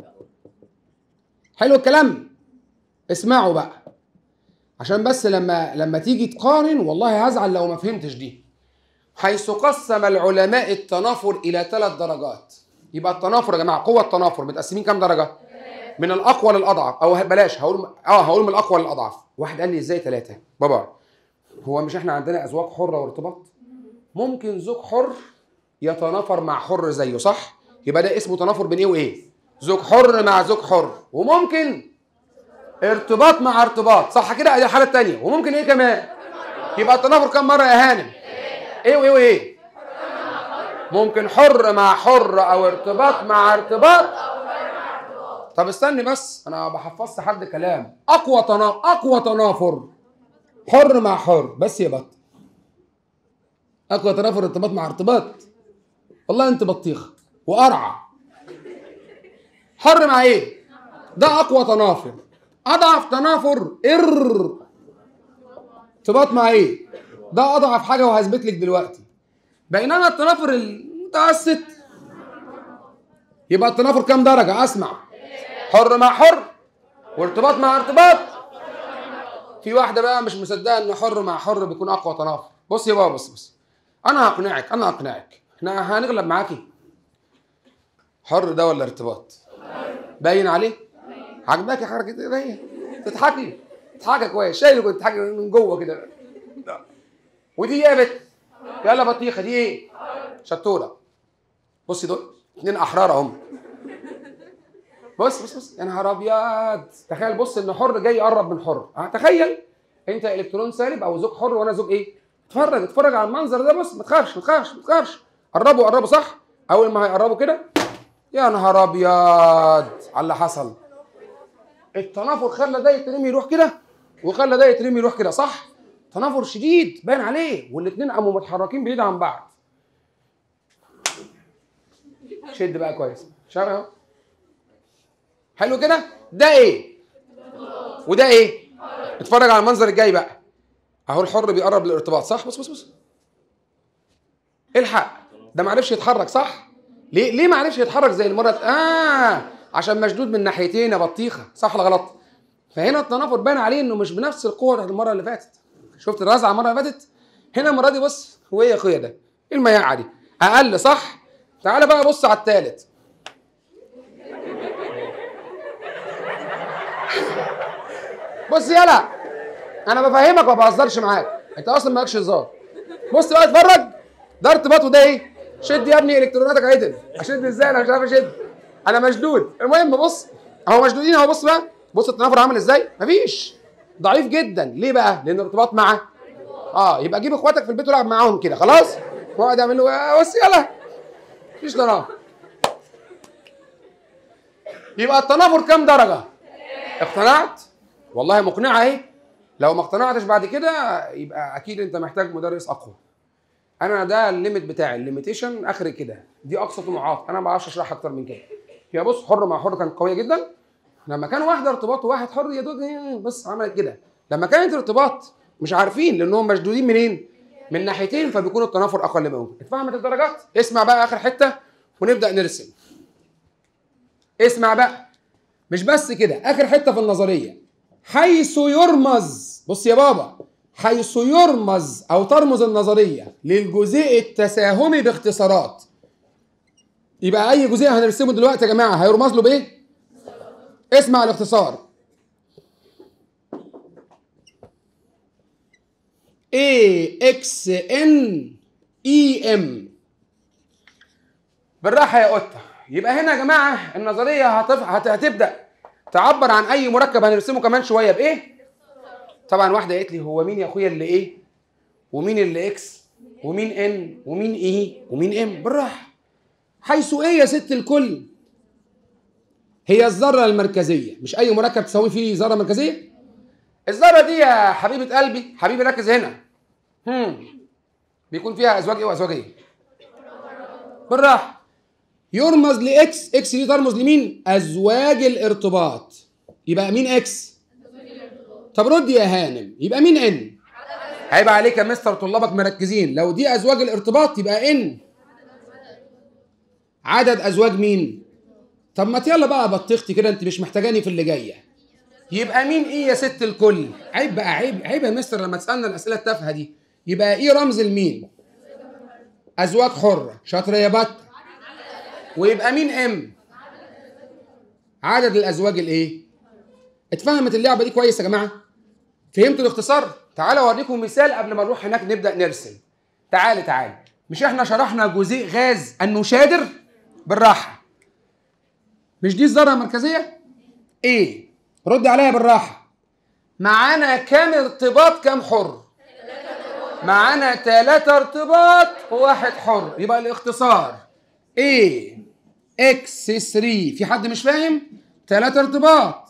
حلو الكلام اسمعوا بقى عشان بس لما لما تيجي تقارن والله هزعل لو ما فهمتش دي حيث قسم العلماء التنافر الى ثلاث درجات يبقى التنافر يا جماعه قوه التنافر متقسمين كام درجه من الاقوى للاضعف او بلاش هقول اه هقول من الاقوى للاضعف واحد قال لي ازاي ثلاثه بابا هو مش احنا عندنا ازواج حره وارتباط ممكن زوج حر يتنافر مع حر زيه صح يبقى ده اسمه تنافر بين ايه وايه زوج حر مع زوج حر وممكن ارتباط مع ارتباط صح كده دي الحاله الثانيه وممكن ايه كمان يبقى التنافر كم مره يا هانم ايه وايه وايه ممكن حر مع حر او ارتباط مع ارتباط طب استني بس انا بحفظت حد كلام اقوى تنافر اقوى تنافر حر مع حر بس يا بط اقوى تنافر ارتباط مع ارتباط والله انت بطيخه وقرعه حر مع ايه ده اقوى تنافر اضعف تنافر ار ارتباط مع ايه ده اضعف حاجه وهثبت لك دلوقتي بينما التنافر المتوسط يبقى التنافر كام درجه اسمع حر مع حر وارتباط مع ارتباط في واحده بقى مش مصدقه ان حر مع حر بيكون اقوى تنافر بص يا بابا بص بص انا هقنعك انا هقنعك احنا هنغلب معاكي حر ده ولا ارتباط باين عليه عجباكي حركه ايه تضحكي تضحكي كويس شايفك كنت تضحكي من جوه كده ودي ايه يا بت يلا بطيخه دي ايه شطوره بصي دول اتنين احرار اهم بص بص بص يا نهار ابيض تخيل بص ان حر جاي يقرب من حر اه تخيل انت الكترون سالب او زوج حر وانا زوج ايه اتفرج اتفرج على المنظر ده بص ما تخافش ما تخافش ما تخافش قربوا قربوا صح اول ما هيقربوا كده يا نهار ابيض على اللي حصل التنافر خلى ده يترمي يروح كده وخلى ده يترمي يروح كده صح تنافر شديد باين عليه والاثنين قاموا متحركين بعيد عن بعض شد بقى كويس شغل اهو حلو كده ده ايه وده ايه اتفرج على المنظر الجاي بقى اهو الحر بيقرب للارتباط صح بص بص بص الحق ده ما عرفش يتحرك صح ليه ليه ما عرفش يتحرك زي المره اه عشان مشدود من ناحيتين يا بطيخه صح ولا غلط فهنا التنافر باين عليه انه مش بنفس القوه بتاعت المره اللي فاتت شفت الرزعه المره اللي فاتت هنا المره دي بص هو ايه يا اخويا ده ايه المياعه دي اقل صح تعالى بقى بص على الثالث بص يلا انا بفهمك ما بهزرش معاك انت اصلا مالكش هزار بص بقى اتفرج ده ارتباطه ده ايه شد يا ابني الكتروناتك عدل اشد ازاي انا مش عارف اشد انا مشدود المهم بص اهو مشدودين اهو بص بقى بص التنافر عامل ازاي مفيش ضعيف جدا ليه بقى لان الارتباط مع اه يبقى جيب اخواتك في البيت والعب معاهم كده خلاص واقعد اعمل له بص يلا مفيش تنافر يبقى التنافر كام درجه اقتنعت والله مقنعه اهي لو ما اقتنعتش بعد كده يبقى اكيد انت محتاج مدرس اقوى انا ده الليميت بتاعي الليميتيشن اخر كده دي اقصى طموحات انا ما بعرفش اشرحها اكتر من كده هي بص حر مع حر كانت قويه جدا لما كان واحده ارتباط وواحد حر يا دوب بس عملت كده لما كانت ارتباط مش عارفين لانهم مشدودين منين من ناحيتين فبيكون التنافر اقل ما يمكن اتفهمت الدرجات اسمع بقى اخر حته ونبدا نرسم اسمع بقى مش بس كده اخر حته في النظريه حيث يرمز بص يا بابا حيث يرمز او ترمز النظريه للجزيء التساهمي باختصارات يبقى اي جزيء هنرسمه دلوقتي يا جماعه هيرمز له بايه اسمع الاختصار A X N E M بالراحه يا قطه يبقى هنا يا جماعه النظريه هتف... هت... هتبدا تعبر عن اي مركب هنرسمه كمان شويه بايه طبعا واحده قالت لي هو مين يا اخويا اللي ايه ومين اللي اكس ومين ان ومين ايه ومين ام بالراحه حيث ايه يا ست الكل هي الذره المركزيه مش اي مركب تساوي فيه ذره مركزيه الذره دي يا حبيبه قلبي حبيبي ركز هنا هم بيكون فيها ازواج ايه وازواج ايه بالراحه يرمز لاكس اكس دي ترمز لمين ازواج الارتباط يبقى مين اكس طب رد يا هانم يبقى مين ان هيبقى عليك يا مستر طلابك مركزين لو دي ازواج الارتباط يبقى ان عدد ازواج مين طب ما يلا بقى بطختي كده انت مش محتاجاني في اللي جايه يبقى مين ايه يا ست الكل عيب بقى عيب عيب يا مستر لما تسالنا الاسئله التافهه دي يبقى ايه رمز لمين ازواج حره شاطره يا بط ويبقى مين ام عدد الازواج الايه اتفهمت اللعبه دي كويس يا جماعه فهمتوا الاختصار تعالوا اوريكم مثال قبل ما نروح هناك نبدا نرسم تعالي تعالي مش احنا شرحنا جزيء غاز النشادر بالراحه مش دي الذره المركزيه ايه رد عليا بالراحه معانا كام ارتباط كام حر معانا ثلاثة ارتباط وواحد حر يبقى الاختصار A X 3 في حد مش فاهم؟ ثلاثة ارتباط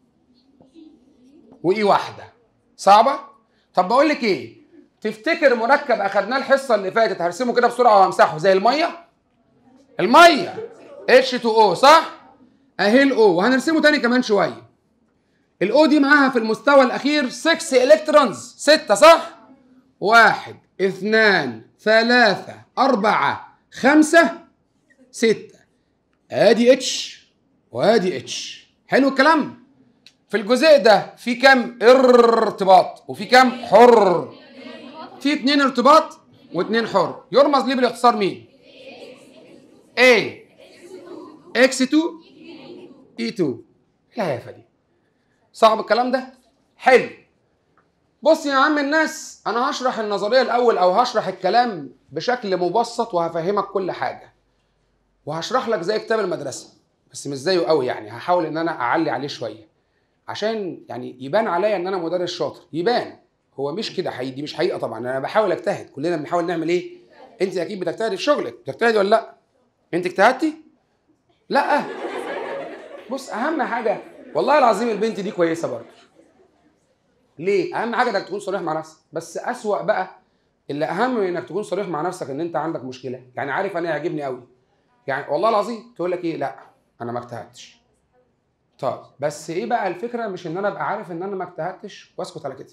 وإي واحدة صعبة؟ طب بقول لك إيه؟ تفتكر مركب أخدناه الحصة اللي فاتت هرسمه كده بسرعة وهمسحه زي المية؟ المية H2O صح؟ أهي الأو وهنرسمه تاني كمان شوية الأو دي معاها في المستوى الأخير 6 إلكترونز 6 صح؟ واحد اثنان ثلاثة أربعة خمسة ستة ادي اتش وادي اتش حلو الكلام في الجزء ده في كام ارتباط وفي كام حر في اتنين ارتباط واتنين حر يرمز ليه بالاختصار مين A X2 E2 لا يا فدي صعب الكلام ده حلو بص يا عم الناس انا هشرح النظريه الاول او هشرح الكلام بشكل مبسط وهفهمك كل حاجه وهشرح لك زي كتاب المدرسه بس مش زيه قوي يعني هحاول ان انا اعلي عليه شويه عشان يعني يبان عليا ان انا مدرس شاطر يبان هو مش كده حقيقي دي مش حقيقه طبعا انا بحاول اجتهد كلنا بنحاول نعمل ايه انت اكيد بتجتهدي في شغلك بتجتهدي ولا لا انت اجتهدتي لا بص اهم حاجه والله العظيم البنت دي كويسه برضه ليه اهم حاجه انك تكون صريح مع نفسك بس اسوأ بقى اللي اهم من انك تكون صريح مع نفسك ان انت عندك مشكله يعني عارف انا يعجبني قوي يعني والله العظيم تقول لك ايه لا انا ما اجتهدتش طب بس ايه بقى الفكره مش ان انا ابقى عارف ان انا ما اجتهدتش واسكت على كده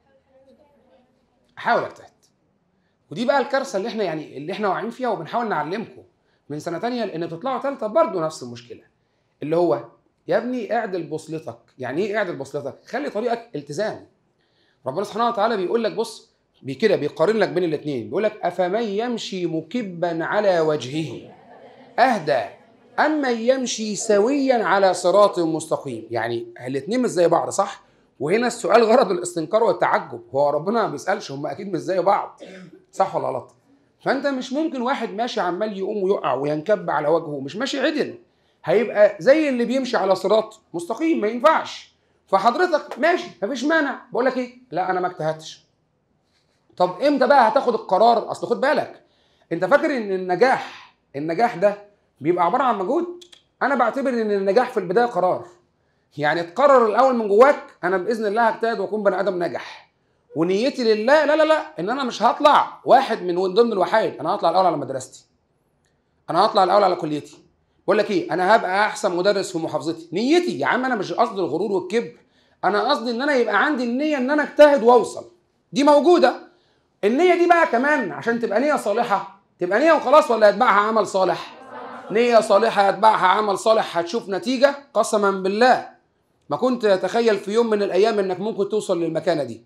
احاول اجتهد ودي بقى الكارثه اللي احنا يعني اللي احنا واقعين فيها وبنحاول نعلمكم من سنه تانية لان تطلعوا ثالثه برضه نفس المشكله اللي هو يا ابني اعدل بوصلتك يعني ايه اعدل بوصلتك خلي طريقك التزام ربنا سبحانه وتعالى بيقول لك بص كده بيقارن لك بين الاثنين بيقول لك افمن يمشي مكبا على وجهه اهدى اما يمشي سويا على صراط مستقيم يعني الاثنين مش زي بعض صح وهنا السؤال غرض الاستنكار والتعجب هو ربنا ما بيسالش هم اكيد مش زي بعض صح ولا غلط فانت مش ممكن واحد ماشي عمال يقوم ويقع وينكب على وجهه مش ماشي عدل هيبقى زي اللي بيمشي على صراط مستقيم ما ينفعش فحضرتك ماشي مفيش مانع بقول لك ايه لا انا ما اجتهدتش طب امتى بقى هتاخد القرار اصل خد بالك انت فاكر ان النجاح النجاح ده بيبقى عباره عن مجهود انا بعتبر ان النجاح في البدايه قرار يعني تقرر الاول من جواك انا باذن الله هجتهد واكون بني ادم ناجح ونيتي لله لا لا لا ان انا مش هطلع واحد من ضمن الوحيد انا هطلع الاول على مدرستي انا هطلع الاول على كليتي بقول لك ايه انا هبقى احسن مدرس في محافظتي نيتي يا عم انا مش قصدي الغرور والكبر انا قصدي ان انا يبقى عندي النيه ان انا اجتهد واوصل دي موجوده النيه دي بقى كمان عشان تبقى نيه صالحه تبقى نيه وخلاص ولا يتبعها عمل صالح نيه صالحه يتبعها عمل صالح هتشوف نتيجه قسما بالله ما كنت اتخيل في يوم من الايام انك ممكن توصل للمكانه دي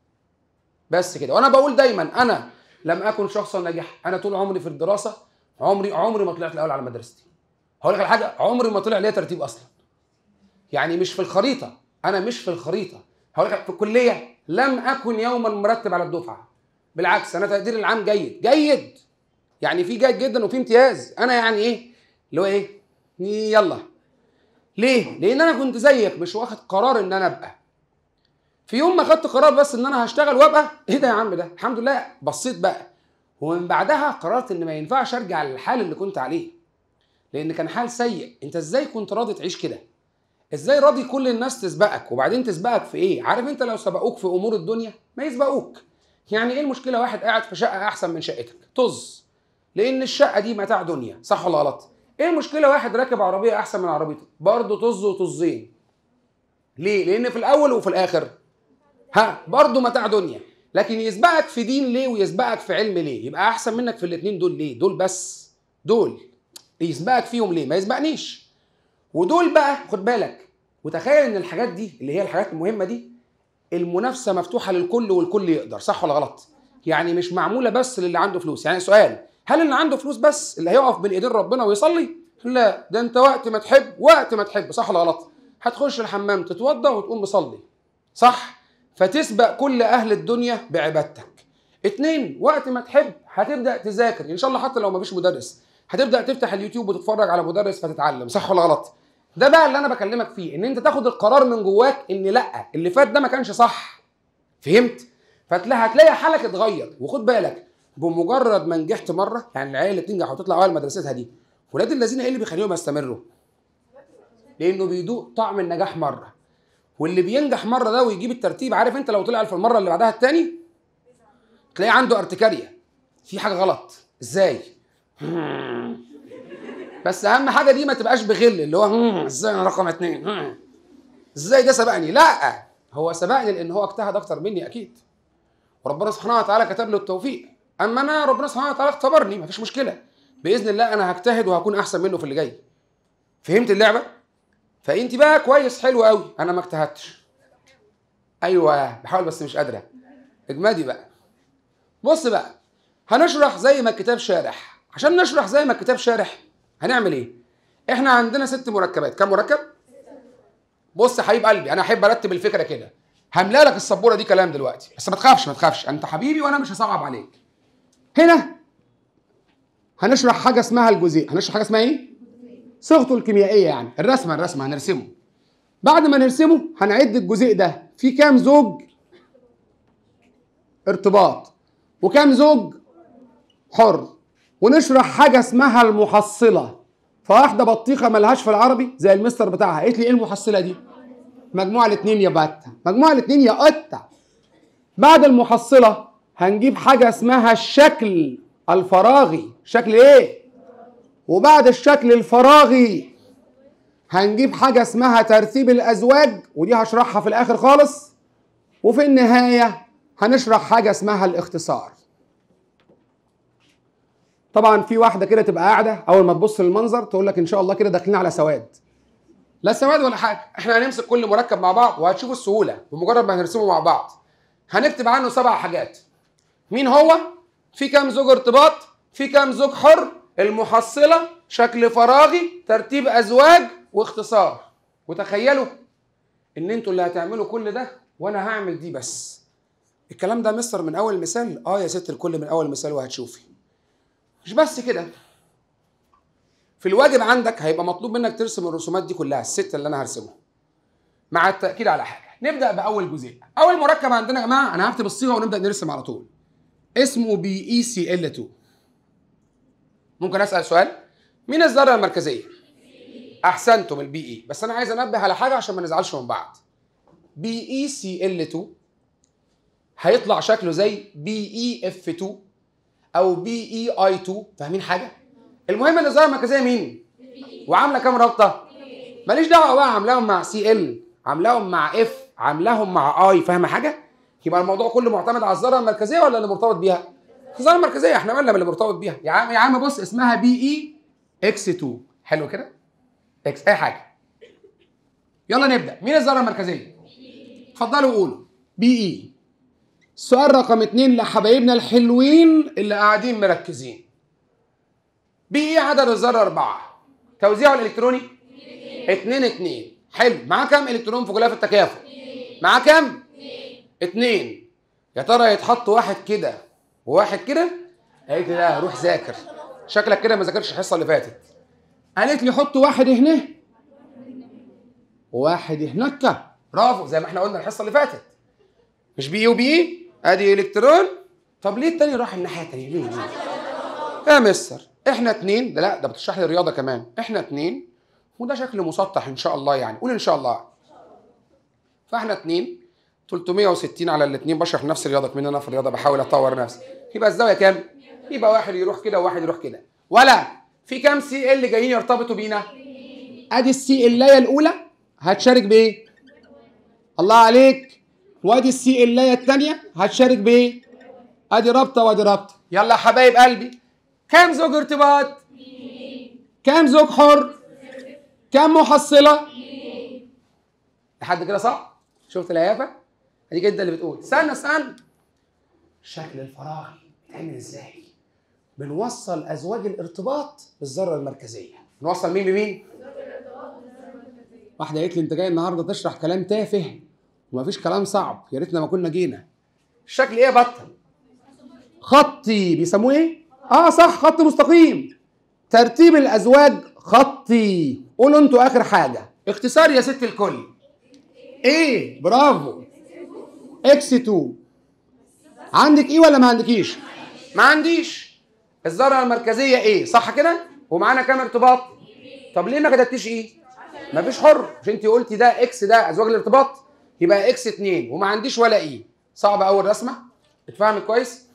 بس كده وانا بقول دايما انا لم اكن شخصا ناجحا انا طول عمري في الدراسه عمري عمري ما طلعت الاول على مدرستي هقول لك على حاجه عمري ما طلع ليا ترتيب اصلا يعني مش في الخريطه انا مش في الخريطه هقول لك في الكليه لم اكن يوما مرتب على الدفعه بالعكس انا تقديري العام جيد جيد يعني في جيد جدا وفي امتياز انا يعني ايه اللي هو ايه يلا ليه لان انا كنت زيك مش واخد قرار ان انا ابقى في يوم ما خدت قرار بس ان انا هشتغل وابقى ايه ده يا عم ده الحمد لله بصيت بقى ومن بعدها قررت ان ما ينفعش ارجع للحال اللي كنت عليه لان كان حال سيء انت ازاي كنت راضي تعيش كده ازاي راضي كل الناس تسبقك وبعدين تسبقك في ايه عارف انت لو سبقوك في امور الدنيا ما يسبقوك يعني ايه المشكله واحد قاعد في شقه احسن من شقتك طز لان الشقه دي متاع دنيا صح ولا غلط ايه المشكله واحد راكب عربيه احسن من عربيتك برضه طز وطزين ليه لان في الاول وفي الاخر ها برضه متاع دنيا لكن يسبقك في دين ليه ويسبقك في علم ليه يبقى احسن منك في الاثنين دول ليه دول بس دول يسبقك فيهم ليه ما يسبقنيش ودول بقى خد بالك وتخيل ان الحاجات دي اللي هي الحاجات المهمه دي المنافسه مفتوحه للكل والكل يقدر صح ولا غلط يعني مش معموله بس للي عنده فلوس يعني سؤال هل اللي عنده فلوس بس اللي هيقف بين ايدين ربنا ويصلي لا ده انت وقت ما تحب وقت ما تحب صح ولا غلط هتخش الحمام تتوضى وتقوم مصلي صح فتسبق كل اهل الدنيا بعبادتك اتنين وقت ما تحب هتبدا تذاكر ان شاء الله حتى لو ما فيش مدرس هتبدا تفتح اليوتيوب وتتفرج على مدرس فتتعلم صح ولا غلط ده بقى اللي انا بكلمك فيه ان انت تاخد القرار من جواك ان لا اللي فات ده ما كانش صح فهمت فتلاقي هتلاقي حالك اتغير وخد بالك بمجرد ما نجحت مره يعني العيال اللي بتنجح وتطلع اول مدرستها دي ولاد الذين ايه اللي بيخليهم يستمروا لانه بيدوق طعم النجاح مره واللي بينجح مره ده ويجيب الترتيب عارف انت لو طلع في المره اللي بعدها التاني تلاقيه عنده ارتكاريا في حاجه غلط ازاي بس اهم حاجه دي ما تبقاش بغل اللي هو ازاي انا رقم اتنين ازاي ده سبقني لا هو سبقني لان هو اجتهد اكتر مني اكيد وربنا سبحانه وتعالى كتب له التوفيق اما انا ربنا سبحانه وتعالى اختبرني مفيش مشكله باذن الله انا هجتهد وهكون احسن منه في اللي جاي فهمت اللعبه فانت بقى كويس حلو قوي انا ما اجتهدتش ايوه بحاول بس مش قادره اجمدي بقى بص بقى هنشرح زي ما الكتاب شارح عشان نشرح زي ما الكتاب شارح هنعمل ايه احنا عندنا ست مركبات كم مركب بص يا حبيب قلبي انا احب ارتب الفكره كده هملا لك السبوره دي كلام دلوقتي بس ما تخافش ما تخافش انت حبيبي وانا مش هصعب عليك هنا هنشرح حاجه اسمها الجزيء هنشرح حاجه اسمها ايه صيغته الكيميائيه يعني الرسمه الرسمه هنرسمه بعد ما نرسمه هنعد الجزيء ده في كام زوج ارتباط وكام زوج حر ونشرح حاجه اسمها المحصله فواحده بطيخه ملهاش في العربي زي المستر بتاعها قالت لي ايه المحصله دي مجموع الاثنين يا باتا مجموع الاثنين يا قطه بعد المحصله هنجيب حاجه اسمها الشكل الفراغي شكل ايه وبعد الشكل الفراغي هنجيب حاجه اسمها ترتيب الازواج ودي هشرحها في الاخر خالص وفي النهايه هنشرح حاجه اسمها الاختصار طبعا في واحده كده تبقى قاعده اول ما تبص للمنظر تقول لك ان شاء الله كده داخلين على سواد لا سواد ولا حاجه احنا هنمسك كل مركب مع بعض وهتشوفوا السهوله بمجرد ما هنرسمه مع بعض هنكتب عنه سبع حاجات مين هو في كام زوج ارتباط في كام زوج حر المحصله شكل فراغي ترتيب ازواج واختصار وتخيلوا ان انتوا اللي هتعملوا كل ده وانا هعمل دي بس الكلام ده مستر من اول مثال اه يا ست الكل من اول مثال وهتشوفي مش بس كده في الواجب عندك هيبقى مطلوب منك ترسم الرسومات دي كلها الست اللي انا هرسمها مع التاكيد على حاجه نبدا باول جزئيه اول مركب عندنا يا جماعه انا هكتب الصيغه ونبدا نرسم على طول اسمه بي اي سي ال 2 ممكن اسال سؤال مين الذره المركزيه احسنتم البي اي بس انا عايز انبه على حاجه عشان ما نزعلش من بعض بي اي سي ال 2 هيطلع شكله زي بي اي اف 2 او بي اي اي 2 فاهمين حاجه المهم ان الذره المركزيه مين وعامله كام رابطه ماليش دعوه بقى عاملاهم مع سي ال عاملاهم مع اف عاملاهم مع اي فاهمه حاجه يبقى الموضوع كله معتمد على الذره المركزيه ولا اللي مرتبط بيها الذره المركزيه احنا مالنا باللي مرتبط بيها يا عم يا عم بص اسمها بي اي اكس 2 حلو كده اكس اي حاجه يلا نبدا مين الذره المركزيه اتفضلوا قولوا بي اي السؤال رقم اتنين لحبايبنا الحلوين اللي قاعدين مركزين بي اي عدد الذره اربعه توزيعه الالكتروني اتنين اتنين حلو معاه كام الكترون في غلاف التكافؤ معاه كام اتنين يا ترى يتحط واحد كده وواحد كده قالت لي لا روح ذاكر شكلك كده ما ذاكرش الحصه اللي فاتت قالت لي حط واحد هنا وواحد هناك برافو زي ما احنا قلنا الحصه اللي فاتت مش بي وبي اي ادي الكترون طب ليه التاني راح الناحيه التانيه ليه ليه يا مستر احنا اتنين ده لا ده بتشرح لي الرياضه كمان احنا اتنين وده شكل مسطح ان شاء الله يعني قول ان شاء الله فاحنا اتنين 360 على الاثنين بشرح نفس الرياضه كمان انا في الرياضه بحاول اطور نفسي يبقى الزاويه كام يبقى واحد يروح كده وواحد يروح كده ولا في كام سي ال جايين يرتبطوا بينا ادي السي اللايه الاولى هتشارك بايه الله عليك وادي السي اللايه الثانيه هتشارك بايه ادي رابطه وادي رابطه يلا يا حبايب قلبي كام زوج ارتباط كام زوج حر كام محصله لحد كده صح شفت الهيافه اديك انت اللي بتقول استنى استنى شكل الفراغي بيتعمل ازاي بنوصل ازواج الارتباط بالذره المركزيه نوصل مين بمين واحده قالت لي انت جاي النهارده تشرح كلام تافه ومفيش كلام صعب يا ريتنا ما كنا جينا الشكل ايه يا بطل خطي بيسموه ايه اه صح خط مستقيم ترتيب الازواج خطي قولوا انتوا اخر حاجه اختصار يا ست الكل ايه برافو اكس 2 عندك ايه ولا ما عندكيش ما عنديش الذره المركزيه ايه صح كده ومعانا كام ارتباط طب ليه ما كتبتيش ايه ما فيش حر مش انت قلتي ده اكس ده ازواج الارتباط يبقى اكس 2 وما عنديش ولا ايه صعبه اول رسمه اتفهمت كويس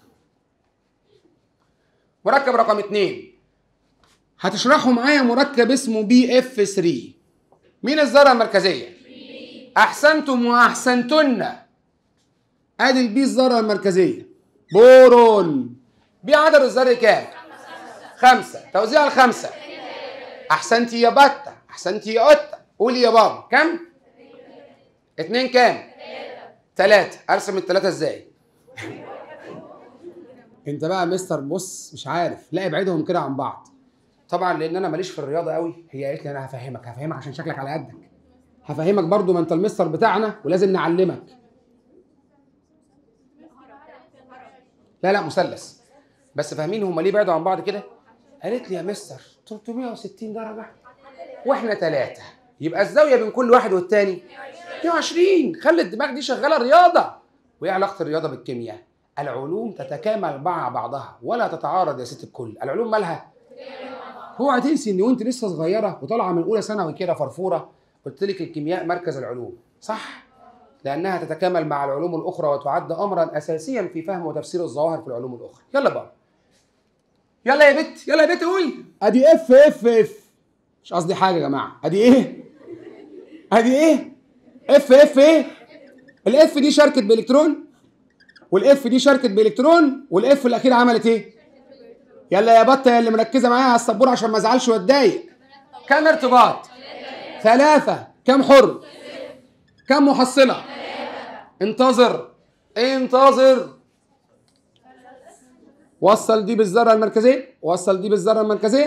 مركب رقم 2 هتشرحوا معايا مركب اسمه بي اف 3 مين الذره المركزيه احسنتم واحسنتن ادي البي الذره المركزيه بورون بي عدد الذر كام خمسة توزيع الخمسة احسنتي يا بطة احسنتي يا قطة قولي يا بابا كم اتنين كام تلاتة ارسم التلاتة ازاي انت بقى مستر بص مش عارف لا ابعدهم كده عن بعض طبعا لان انا ماليش في الرياضه قوي هي قالت لي انا هفهمك هفهمك عشان شكلك على قدك هفهمك برضو ما انت المستر بتاعنا ولازم نعلمك لا لا مثلث بس فاهمين هم ليه بعدوا عن بعض كده قالت لي يا مستر 360 درجه واحنا ثلاثه يبقى الزاويه بين كل واحد والتاني 120 خلي الدماغ دي شغاله رياضه وايه علاقه الرياضه بالكيمياء العلوم تتكامل مع بعضها ولا تتعارض يا ست الكل العلوم مالها اوعى تنسي ان وانت لسه صغيره وطالعه من اولى ثانوي كده فرفوره قلت لك الكيمياء مركز العلوم صح لانها تتكامل مع العلوم الاخرى وتعد امرا اساسيا في فهم وتفسير الظواهر في العلوم الاخرى يلا بقى يلا يا بت يلا يا بت قولي ادي اف اف اف مش قصدي حاجه يا جماعه ادي ايه ادي ايه اف اف ايه الاف دي شاركت بالكترون والاف دي شاركت بالكترون والاف الاخيره عملت ايه يلا يا بطه يا اللي مركزه معايا على السبوره عشان ما ازعلش واتضايق كم ارتباط ثلاثة كم حر كم محصلة انتظر انتظر وصل دي بالذرة المركزية وصل دي بالذرة المركزية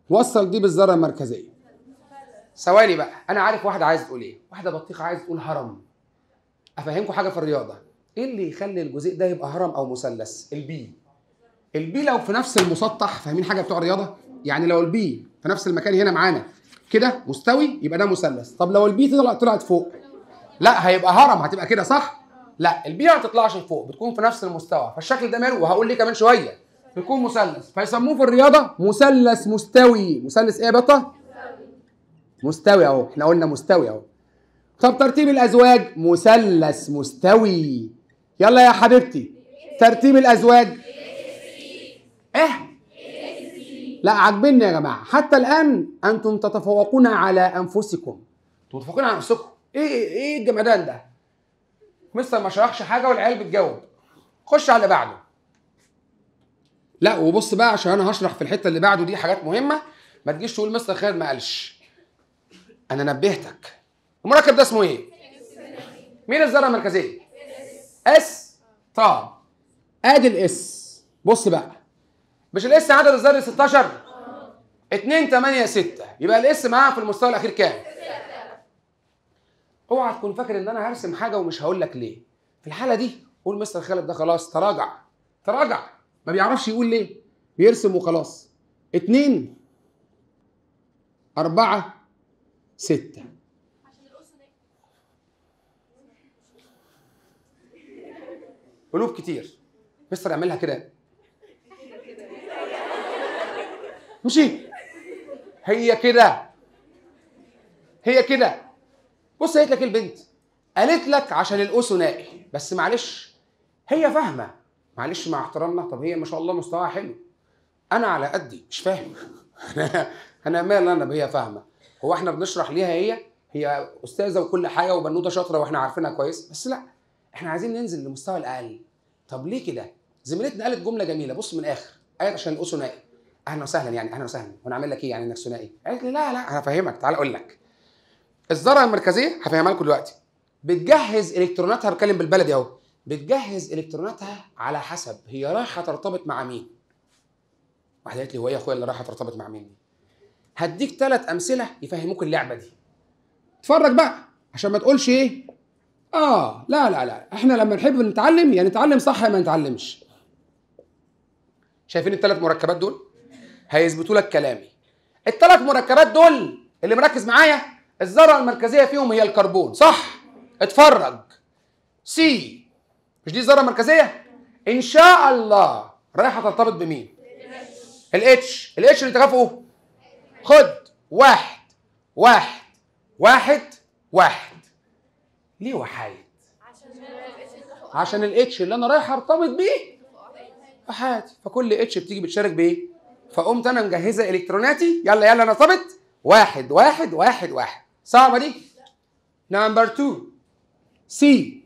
وصل دي بالذره المركزيه ثواني بقى انا عارف واحده عايزه تقول ايه واحده بطيخه عايزه تقول هرم افهمكم حاجه في الرياضه ايه اللي يخلي الجزيء ده يبقى هرم او مثلث البي البي لو في نفس المسطح فاهمين حاجه بتوع الرياضه يعني لو البي في نفس المكان هنا معانا كده مستوي يبقى ده مثلث طب لو البي طلع طلعت فوق لا هيبقى هرم هتبقى كده صح لا البي ما تطلعش لفوق بتكون في نفس المستوى فالشكل ده ماله وهقول ليه كمان شويه بيكون مثلث فيسموه في الرياضه مثلث مستوي مثلث ايه يا بطه مستوي اهو احنا قلنا مستوي اهو طب ترتيب الازواج مثلث مستوي يلا يا حبيبتي ترتيب الازواج ايه لا عاجبني يا جماعه حتى الان انتم تتفوقون على انفسكم انتم متفوقين على نفسكم ايه ايه الجمدان ده مستر ما شرحش حاجه والعيال بتجاوب خش على اللي بعده لا وبص بقى عشان انا هشرح في الحته اللي بعده دي حاجات مهمه ما تجيش تقول مستر خالد ما قالش انا نبهتك المركب ده اسمه ايه مين الذره المركزيه اس طب ادي الاس بص بقى مش الاس عدد الذري 16 2 8 6 يبقى الاس معاها في المستوى الاخير كام اوعى تكون فاكر ان انا هرسم حاجه ومش هقول لك ليه في الحاله دي قول مستر خالد ده خلاص تراجع تراجع ما بيعرفش يقول ليه بيرسم وخلاص اتنين أربعة ستة قلوب كتير مستر اعملها كده مشي هي كده هي كده بص قالت لك إيه البنت قالت لك عشان الأو ثنائي بس معلش هي فاهمه معلش مع احترامنا طب هي ما شاء الله مستواها حلو انا على قدي مش فاهم انا انا مال انا هي فاهمه هو احنا بنشرح ليها هي هي استاذه وكل حاجه وبنوته شاطره واحنا عارفينها كويس بس لا احنا عايزين ننزل للمستوى الاقل طب ليه كده زميلتنا قالت جمله جميله بص من الاخر قالت عشان الأو ثنائي اهلا وسهلا يعني اهلا وسهلا وانا اعمل لك ايه يعني انك ثنائي قالت لي لا لا انا هفهمك تعال اقول لك الذره المركزيه هفهمها لكم دلوقتي بتجهز الكتروناتها بتكلم بالبلدي اهو بتجهز الكتروناتها على حسب هي رايحه ترتبط مع مين واحده قالت لي هو ايه يا اخويا اللي رايحه ترتبط مع مين هديك ثلاث امثله يفهموك اللعبه دي اتفرج بقى عشان ما تقولش ايه اه لا لا لا احنا لما نحب نتعلم يا نتعلم صح يا ما نتعلمش شايفين الثلاث مركبات دول هيثبتوا لك كلامي الثلاث مركبات دول اللي مركز معايا الذره المركزيه فيهم هي الكربون صح اتفرج سي مش دي الذره المركزيه ان شاء الله رايحه ترتبط بمين الاتش الاتش اللي تكافئه خد واحد واحد واحد واحد ليه وحايد عشان الاتش اللي انا رايح ارتبط بيه وحايد فكل اتش بتيجي بتشارك بايه فقمت انا مجهزه الكتروناتي يلا يلا نرتبط واحد واحد واحد واحد صعبه دي نمبر 2 سي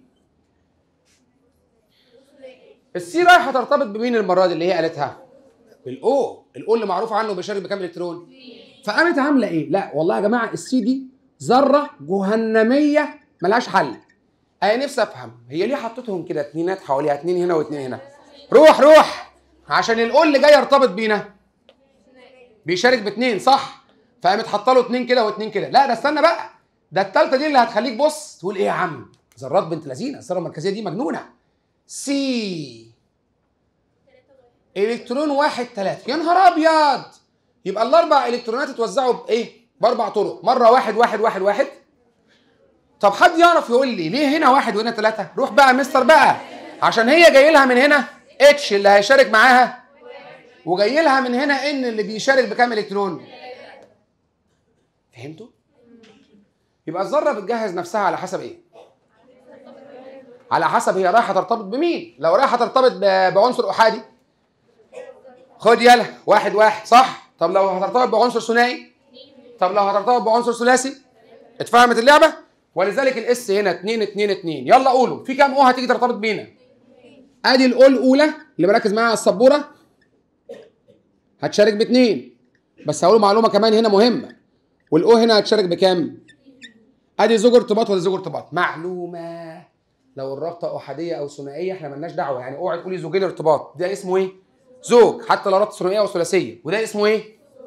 السي رايحه ترتبط بمين المره دي اللي هي قالتها بالاو الاو اللي معروف عنه بيشارك بكام الكترون فقامت عامله ايه لا والله يا جماعه السي دي ذره جهنميه ملهاش حل انا نفسي افهم هي ليه حطيتهم كده اتنينات حواليها اتنين هنا واتنين هنا روح روح عشان الاو اللي جاي يرتبط بينا بيشارك باتنين صح فقامت حاطه له اتنين كده واتنين كده لا ده استنى بقى ده التالتة دي اللي هتخليك بص تقول ايه يا عم ذرات بنت لذينه الذره المركزيه دي مجنونه سي الكترون واحد ثلاثة يا نهار ابيض يبقى الاربع الكترونات اتوزعوا بايه باربع طرق مره واحد واحد واحد واحد طب حد يعرف يقول لي ليه هنا واحد وهنا ثلاثة روح بقى يا مستر بقى عشان هي جاي لها من هنا اتش اللي هيشارك معاها وجاي لها من هنا ان اللي بيشارك بكام الكترون فهمتوا يبقى الذره بتجهز نفسها على حسب ايه على حسب هي رايحه ترتبط بمين لو رايحه ترتبط ب- بعنصر احادي خد يلا واحد واحد صح طب لو هترتبط بعنصر ثنائي طب لو هترتبط بعنصر ثلاثي اتفهمت اللعبه ولذلك الاس هنا 2 2 2 يلا قولوا في كام او هتيجي ترتبط بينا ادي الاو الاولى اللي بركز معاها على السبوره هتشارك باثنين بس هقول معلومه كمان هنا مهمه والاو هنا هتشارك بكام ادي زوج ارتباط ولا زوج ارتباط معلومه لو الرابطه احاديه او ثنائيه احنا مالناش دعوه يعني اوعي تقولي زوجين ارتباط ده اسمه ايه زوج حتى لو رابطه ثنائيه او ثلاثيه وده اسمه ايه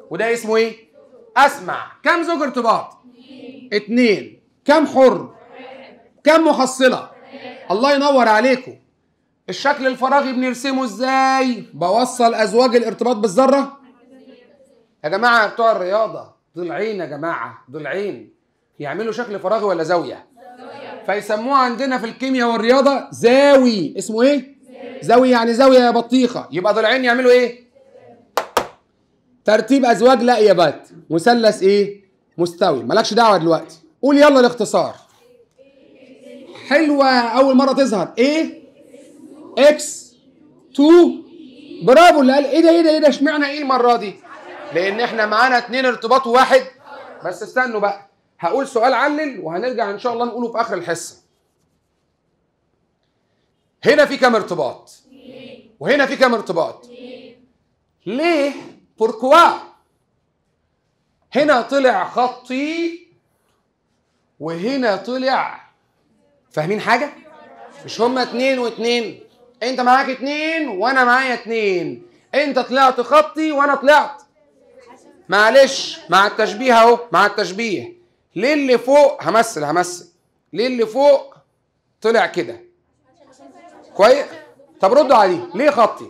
وده اسمه ايه اسمع كم زوج ارتباط اتنين كم حر كم محصله الله ينور عليكم الشكل الفراغي بنرسمه ازاي بوصل ازواج الارتباط بالذره يا جماعه بتوع الرياضه ضلعين يا جماعه ضلعين يعملوا شكل فراغي ولا زاويه فيسموه عندنا في الكيمياء والرياضه زاوي اسمه ايه زاوي يعني زاويه يا بطيخه يبقى ضلعين يعملوا ايه ترتيب ازواج لا يا بات مثلث ايه مستوي مالكش دعوه دلوقتي قول يلا الاختصار حلوه اول مره تظهر ايه اكس 2 برافو اللي قال ايه ده ايه ده ايه ده اشمعنى ايه المره دي لان احنا معانا اتنين ارتباط واحد بس استنوا بقى هقول سؤال علل وهنرجع ان شاء الله نقوله في اخر الحصه هنا في كام ارتباط وهنا في كام ارتباط ليه بوركوا هنا طلع خطي وهنا طلع فاهمين حاجه مش هما اتنين واتنين انت معاك اتنين وانا معايا اتنين انت طلعت خطي وانا طلعت معلش مع التشبيه اهو مع التشبيه ليه اللي فوق همثل همثل ليه اللي فوق طلع كده كويس طب ردوا عليه ليه خطي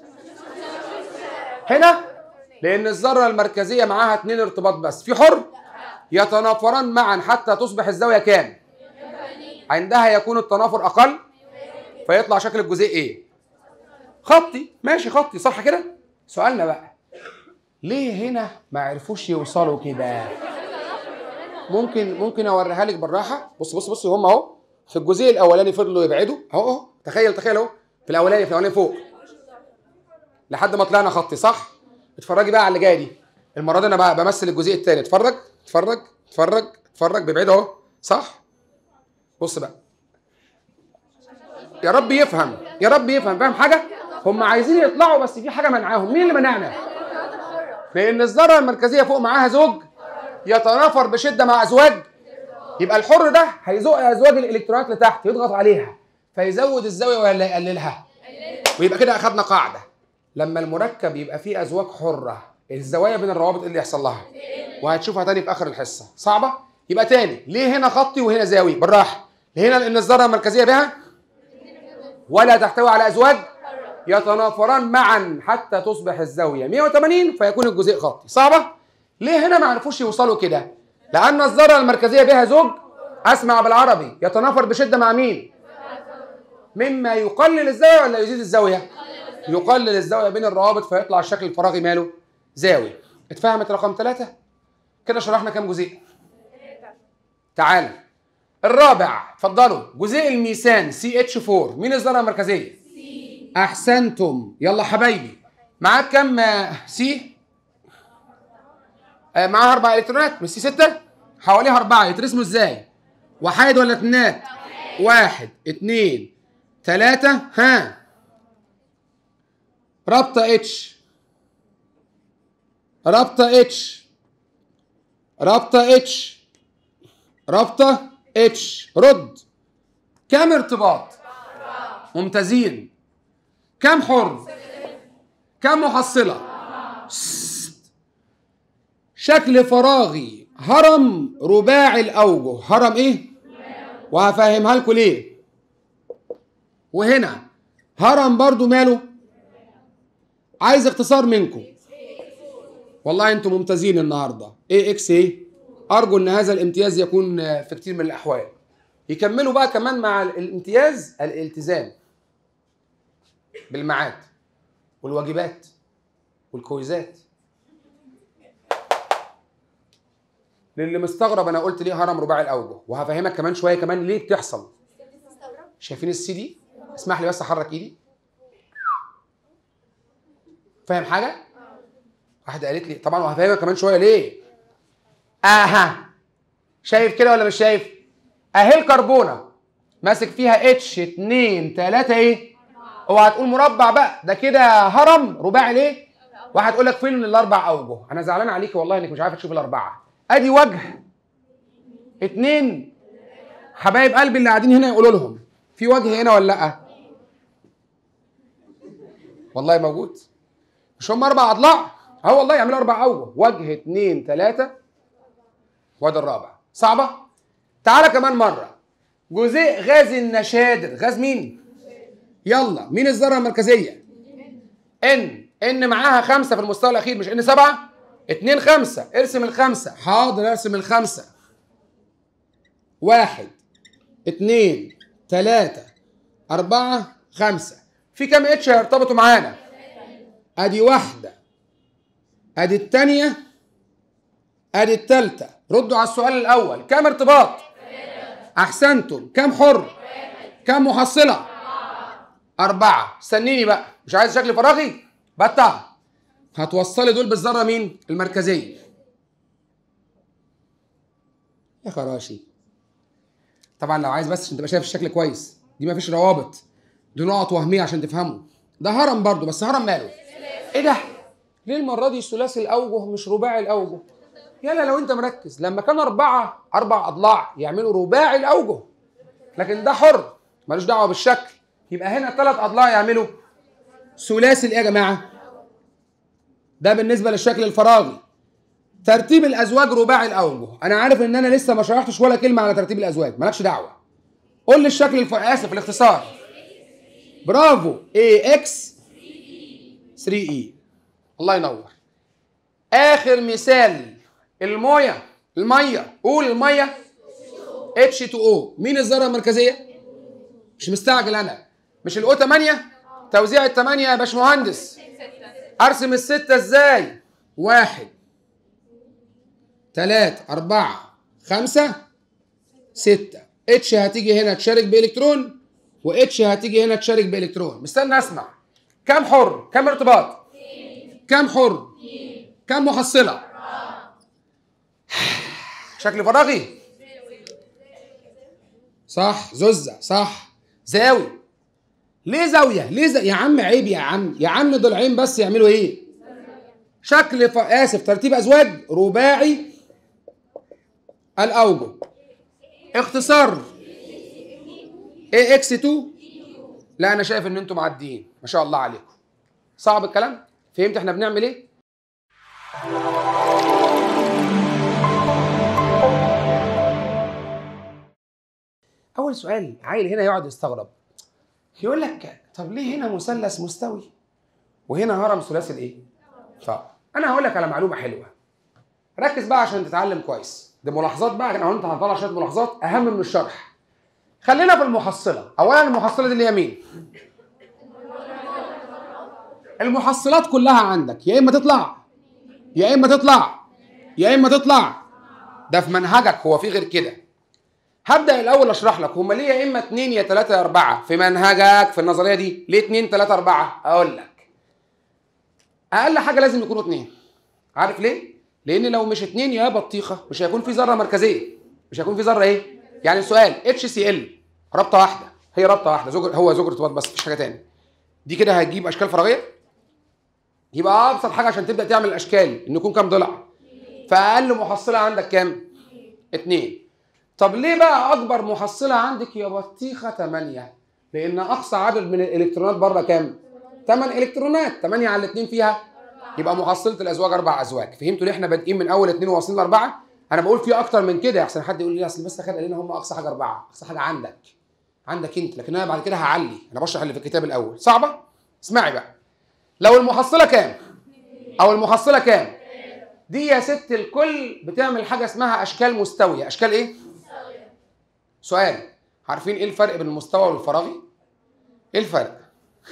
هنا لان الذره المركزيه معاها اتنين ارتباط بس في حر يتنافران معا حتى تصبح الزاويه كام عندها يكون التنافر اقل فيطلع شكل الجزيء ايه خطي ماشي خطي صح كده سؤالنا بقى ليه هنا ما عرفوش يوصلوا كده ممكن ممكن اوريها لك بالراحه بص بص بص هم اهو في الجزء الاولاني فضلوا يبعدوا اهو اهو تخيل تخيل اهو في الاولاني في الاولاني فوق لحد ما طلعنا خطي صح اتفرجي بقى على اللي جايه دي المره دي انا بقى بمثل الجزء الثاني اتفرج اتفرج اتفرج اتفرج بيبعد اهو صح بص بقى يا رب يفهم يا رب يفهم فاهم حاجه هم عايزين يطلعوا بس في حاجه منعاهم مين اللي منعنا لان الذره المركزيه فوق معاها زوج يتنافر بشده مع ازواج يبقى الحر ده هيزق ازواج الالكترونات لتحت يضغط عليها فيزود الزاويه ولا يقللها ويبقى كده اخدنا قاعده لما المركب يبقى فيه ازواج حره الزوايا بين الروابط ايه اللي يحصل لها وهتشوفها تاني في اخر الحصه صعبه يبقى تاني ليه هنا خطي وهنا زاوي بالراحه هنا لان الذره المركزيه بها ولا تحتوي على ازواج يتنافران معا حتى تصبح الزاويه 180 فيكون الجزيء خطي صعبه ليه هنا ما عرفوش يوصلوا كده لان الذره المركزيه بها زوج اسمع بالعربي يتنافر بشده مع مين مما يقلل الزاويه ولا يزيد الزاويه يقلل الزاويه بين الروابط فيطلع الشكل الفراغي ماله زاوي اتفهمت رقم ثلاثة كده شرحنا كام جزيء تعالى الرابع اتفضلوا جزيء الميثان سي اتش 4 مين الذره المركزيه احسنتم يلا حبايبي معاك كام سي آه معاها اربع الكترونات مش سي 6 حواليها اربعه يترسموا ازاي وحيد ولا اتنينات واحد اتنين تلاتة ها رابطة اتش رابطة اتش رابطة اتش رابطة اتش رد كم ارتباط ممتازين كم حر كم محصلة سست. شكل فراغي هرم رباعي الأوجه هرم إيه؟ وهفهمها لكم ليه وهنا هرم برضو ماله عايز اختصار منكم والله انتم ممتازين النهارده ايه اكس ايه ارجو ان هذا الامتياز يكون في كتير من الاحوال يكملوا بقى كمان مع الامتياز الالتزام بالميعاد والواجبات والكويزات للي مستغرب انا قلت ليه هرم رباعي الاوجه وهفهمك كمان شويه كمان ليه بتحصل شايفين السي دي اسمح لي بس احرك ايدي فاهم حاجه واحده قالت لي طبعا وهفهمك كمان شويه ليه اها شايف كده ولا مش شايف اهي الكربونه ماسك فيها اتش 2 3 ايه اوعى تقول مربع بقى ده كده هرم رباعي ليه واحد يقول لك فين الاربع اوجه انا زعلان عليك والله انك مش عارفه تشوف الاربعه ادي وجه اتنين حبايب قلبي اللي قاعدين هنا يقولوا لهم في وجه هنا ولا لا والله موجود مش هم اربع اضلاع اه والله يعملوا اربع اوجه وجه اتنين تلاته وادي الرابع صعبه تعالى كمان مره جزيء غاز النشادر غاز مين يلا مين الذره المركزيه ان ان معاها خمسه في المستوى الاخير مش ان سبعه اتنين خمسه ارسم الخمسه حاضر ارسم الخمسه واحد اتنين تلاته اربعه خمسه في كام اتش هيرتبطوا معانا ادي واحده ادي التانيه ادي التالته ردوا على السؤال الاول كام ارتباط احسنتم كام حر كام محصله أربعة استنيني بقى مش عايز شكل فراغي بتع هتوصلي دول بالذرة مين المركزية يا خراشي طبعا لو عايز بس عشان تبقى شايف الشكل كويس دي مفيش روابط دي نقط وهمية عشان تفهموا ده هرم برضو بس هرم ماله ايه ده ليه المرة دي ثلاثي الأوجه مش رباعي الأوجه يلا لو انت مركز لما كان أربعة أربع أضلاع يعملوا رباعي الأوجه لكن ده حر ملوش دعوة بالشكل يبقى هنا ثلاث اضلاع يعملوا ثلاثي ايه يا جماعه ده بالنسبه للشكل الفراغي ترتيب الازواج رباعي الاوجه انا عارف ان انا لسه ما شرحتش ولا كلمه على ترتيب الازواج مالكش دعوه قول لي الشكل الف... اسف الاختصار برافو اي اكس 3 اي الله ينور اخر مثال المويه الميه قول الميه اتش 2 او مين الذره المركزيه مش مستعجل انا مش الاو 8 توزيع الثمانية يا باشمهندس ارسم الستة ازاي واحد تلاتة أربعة خمسة ستة اتش هتيجي هنا تشارك بإلكترون واتش هتيجي هنا تشارك بإلكترون مستني أسمع كم حر كم ارتباط كم حر كم محصلة شكل فراغي صح ززة صح زاوي ليه زاوية؟ ليه زا... يا عم عيب يا عم يا عم ضلعين بس يعملوا ايه؟ شكل ف... اسف ترتيب ازواج رباعي الاوجه اختصار ايه اكس 2 لا انا شايف ان انتم معديين ما شاء الله عليكم صعب الكلام فهمت احنا بنعمل ايه اول سؤال عيل هنا يقعد يستغرب يقول لك طب ليه هنا مثلث مستوي وهنا هرم ثلاثي الايه طب انا هقول لك على معلومه حلوه ركز بقى عشان تتعلم كويس دي ملاحظات بقى انا انت هنطلع شويه ملاحظات اهم من الشرح خلينا في المحصله اولا المحصله دي اللي هي مين المحصلات كلها عندك يا اما تطلع يا اما تطلع يا اما تطلع ده في منهجك هو في غير كده هبدا الاول اشرح لك هما ليه يا اما 2 يا 3 يا 4 في منهجك في النظريه دي ليه 2 3 4 اقول لك اقل حاجه لازم يكونوا 2 عارف ليه لان لو مش 2 يا بطيخه مش هيكون في ذره مركزيه مش هيكون في ذره ايه يعني السؤال اتش سي ال رابطه واحده هي رابطه واحده زوج هو زوج ارتباط بس مفيش حاجه تاني دي كده هتجيب اشكال فراغيه يبقى ابسط حاجه عشان تبدا تعمل اشكال ان يكون كام ضلع فاقل محصله عندك كام اتنين طب ليه بقى اكبر محصله عندك يا بطيخه 8 لان اقصى عدد من الالكترونات بره كام 8 الكترونات 8 على الاثنين فيها يبقى محصله الازواج اربع ازواج فهمتوا ليه احنا بادئين من اول اثنين وواصلين لاربعه انا بقول في اكتر من كده احسن حد يقول لي اصل بس خد لنا هم اقصى حاجه اربعه اقصى حاجه عندك عندك انت لكن انا بعد كده هعلي انا بشرح اللي في الكتاب الاول صعبه اسمعي بقى لو المحصله كام او المحصله كام دي يا ست الكل بتعمل حاجه اسمها اشكال مستويه اشكال ايه سؤال عارفين ايه الفرق بين المستوى والفراغي ايه الفرق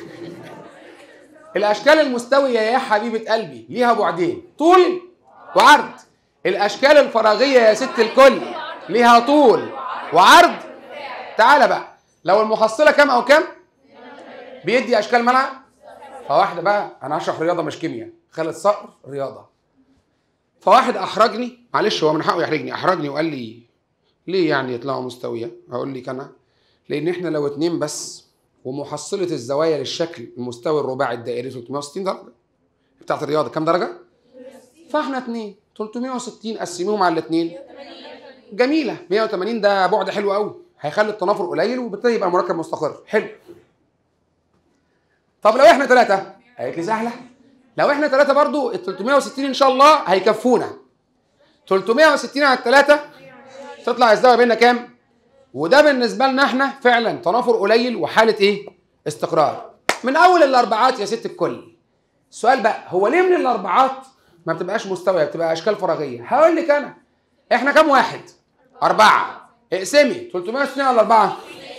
الاشكال المستويه يا حبيبه قلبي ليها بعدين طول وعرض الاشكال الفراغيه يا ست الكل ليها طول وعرض تعالى بقى لو المحصله كام او كام بيدي اشكال ملعب فواحده بقى انا هشرح رياضه مش كيمياء خالد صقر رياضه فواحد احرجني معلش هو من حقه يحرجني احرجني وقال لي ليه يعني يطلعوا مستويه هقول لك انا لان احنا لو اتنين بس ومحصله الزوايا للشكل المستوي الرباعي الدائري 360 درجه بتاعت الرياضه كام درجه فاحنا اتنين 360 قسميهم على الاثنين جميله 180 ده بعد حلو قوي هيخلي التنافر قليل وبالتالي يبقى المركب مستقر حلو طب لو احنا ثلاثه قالت لي سهله لو احنا ثلاثه برضو ال 360 ان شاء الله هيكفونا 360 على الثلاثه تطلع الزاويه بيننا كام وده بالنسبه لنا احنا فعلا تنافر قليل وحاله ايه استقرار من اول الاربعات يا ست الكل السؤال بقى هو ليه من الاربعات ما بتبقاش مستويه بتبقى اشكال فراغيه هقول لك انا احنا كام واحد اربعه اقسمي 360 على اربعه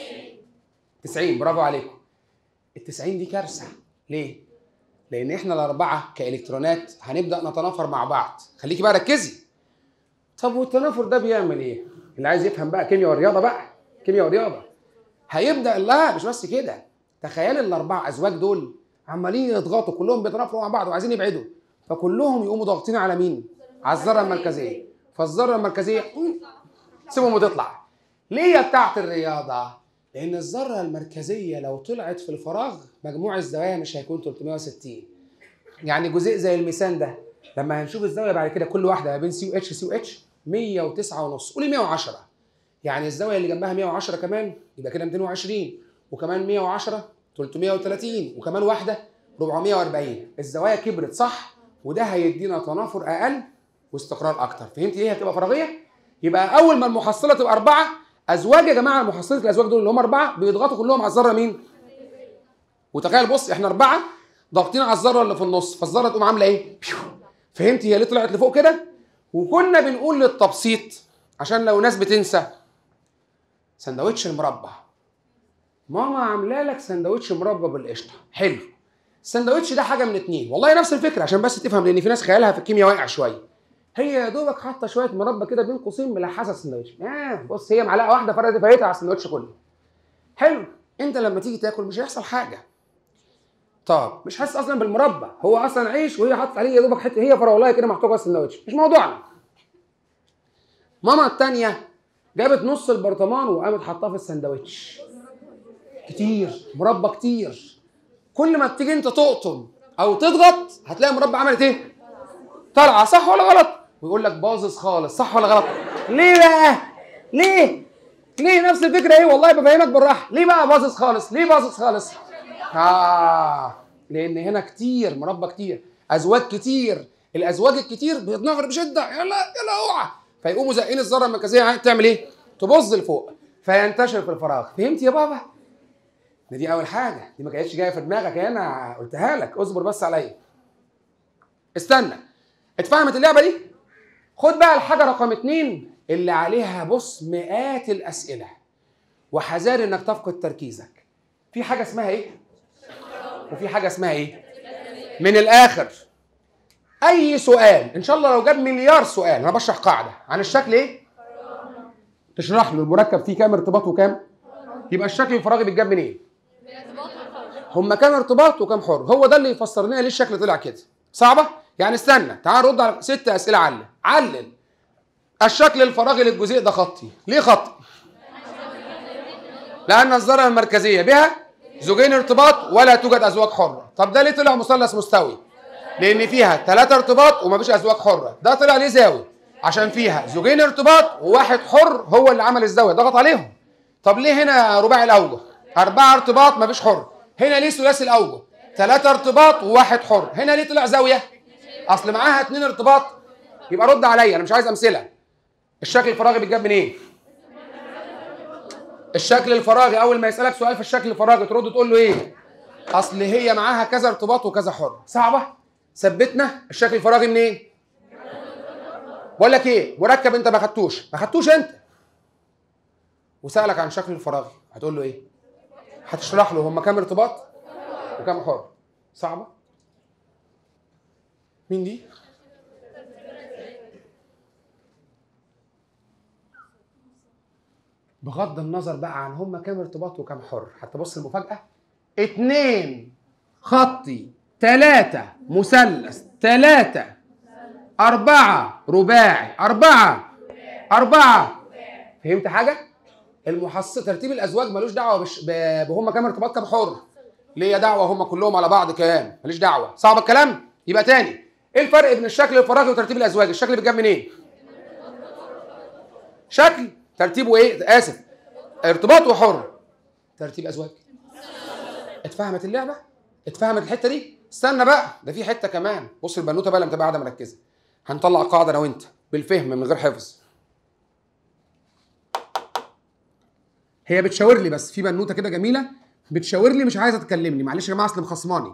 90 برافو عليكم ال 90 دي كارثه ليه لان احنا الاربعه كالكترونات هنبدا نتنافر مع بعض خليكي بقى ركزي طب والتنافر ده بيعمل ايه اللي عايز يفهم بقى كيمياء ورياضه بقى كيمياء ورياضه هيبدا لا مش بس كده تخيل الاربع ازواج دول عمالين يضغطوا كلهم بيتنافروا مع بعض وعايزين يبعدوا فكلهم يقوموا ضاغطين على مين على الذره المركزيه فالذره المركزيه سيبهم وتطلع ليه بتاعت الرياضه لان الذره المركزيه لو طلعت في الفراغ مجموع الزوايا مش هيكون 360 يعني جزيء زي الميثان ده لما هنشوف الزاويه بعد كده كل واحده ما بين سي واتش سي واتش 109 ونص قولي 110 يعني الزاويه اللي جنبها 110 كمان يبقى كده 220 وكمان 110 330 وكمان واحده 440 الزوايا كبرت صح وده هيدينا تنافر اقل واستقرار اكتر فهمت ايه هتبقى فراغيه يبقى اول ما المحصله تبقى اربعه ازواج يا جماعه محصله الازواج دول اللي هم اربعه بيضغطوا كلهم على الذره مين وتخيل بص احنا اربعه ضاغطين على الذره اللي في النص فالذره تقوم عامله ايه فهمت هي ليه طلعت لفوق كده وكنا بنقول للتبسيط عشان لو ناس بتنسى سندوتش المربى ماما عامله لك سندوتش مربى بالقشطه حلو السندوتش ده حاجه من اتنين والله نفس الفكره عشان بس تفهم لان في ناس خيالها في الكيمياء واقع شويه هي يا دوبك حاطه شويه مربى كده بين قوسين ملحسه السندوتش آه بص هي معلقه واحده فرقت فايتها على السندوتش كله حلو انت لما تيجي تاكل مش هيحصل حاجه طب مش حاسس اصلا بالمربى هو اصلا عيش وهي حاطه عليه يا دوبك حته هي فراولايه كده محطوطه على السندوتش مش موضوعنا ماما التانية جابت نص البرطمان وقامت حطاه في السندوتش كتير مربى كتير كل ما بتيجي انت تقطم او تضغط هتلاقي المربى عملت ايه طالعه صح ولا غلط ويقول لك باظظ خالص صح ولا غلط ليه بقى ليه ليه نفس الفكره ايه والله بفهمك بالراحه ليه بقى باظظ خالص ليه باظظ خالص اه لان هنا كتير مربى كتير ازواج كتير الازواج الكتير بيتنغر بشده يلا يلا اوعى فيقوموا زقين الذره المركزيه تعمل ايه تبص لفوق فينتشر في الفراغ فهمت يا بابا ده دي اول حاجه دي ما كانتش جايه في دماغك انا قلتها لك اصبر بس عليا استنى اتفهمت اللعبه دي خد بقى الحاجه رقم اتنين اللي عليها بص مئات الاسئله وحذار انك تفقد تركيزك في حاجه اسمها ايه وفي حاجه اسمها ايه من الاخر اي سؤال ان شاء الله لو جاب مليار سؤال انا بشرح قاعده عن الشكل ايه تشرح له المركب فيه كام ارتباط وكام يبقى الشكل الفراغي بيتجاب منين إيه؟ هما كام ارتباط وكام حر هو ده اللي يفسر لنا ليه الشكل طلع كده صعبه يعني استنى تعال رد على ست اسئله علل علل الشكل الفراغي للجزيء ده خطي ليه خطي لان الذره المركزيه بها زوجين ارتباط ولا توجد ازواج حره طب ده ليه طلع مثلث مستوي لان فيها ثلاثة ارتباط ومفيش ازواج حره ده طلع ليه زاوي عشان فيها زوجين ارتباط وواحد حر هو اللي عمل الزاويه ضغط عليهم طب ليه هنا رباعي الاوجه أربعة ارتباط مفيش حر هنا ليه ثلاثي الاوجه ثلاثة ارتباط وواحد حر هنا ليه طلع زاويه اصل معاها اتنين ارتباط يبقى رد عليا انا مش عايز امثله الشكل الفراغي بيتجاب منين إيه؟ الشكل الفراغي اول ما يسالك سؤال في الشكل الفراغي ترد تقول له ايه اصل هي معاها كذا ارتباط وكذا حر صعبه ثبتنا الشكل الفراغي منين إيه؟ بقول لك ايه مركب انت ما خدتوش ما خدتوش انت وسالك عن الشكل الفراغي هتقول له ايه هتشرح له هم كام ارتباط وكام حر صعبه مين دي بغض النظر بقى عن هم كام ارتباط وكام حر حتى بص المفاجأة اتنين خطي تلاتة مثلث تلاتة أربعة رباعي أربعة أربعة فهمت حاجة؟ المحصل ترتيب الأزواج ملوش دعوة بش... ب... بهم كام ارتباط كام حر ليا دعوة هم كلهم على بعض كام ماليش دعوة صعب الكلام؟ يبقى تاني ايه الفرق بين الشكل الفراغي وترتيب الأزواج؟ الشكل بيتجاب منين؟ إيه؟ شكل ترتيبه ايه؟ اسف ارتباط وحر ترتيب ازواج اتفهمت اللعبه؟ اتفهمت الحته دي؟ استنى بقى ده في حته كمان بص البنوته بقى لما تبقى قاعده مركزه هنطلع قاعده انا وانت بالفهم من غير حفظ هي بتشاور لي بس في بنوته كده جميله بتشاور لي مش عايزه تكلمني معلش يا جماعه اصل مخصماني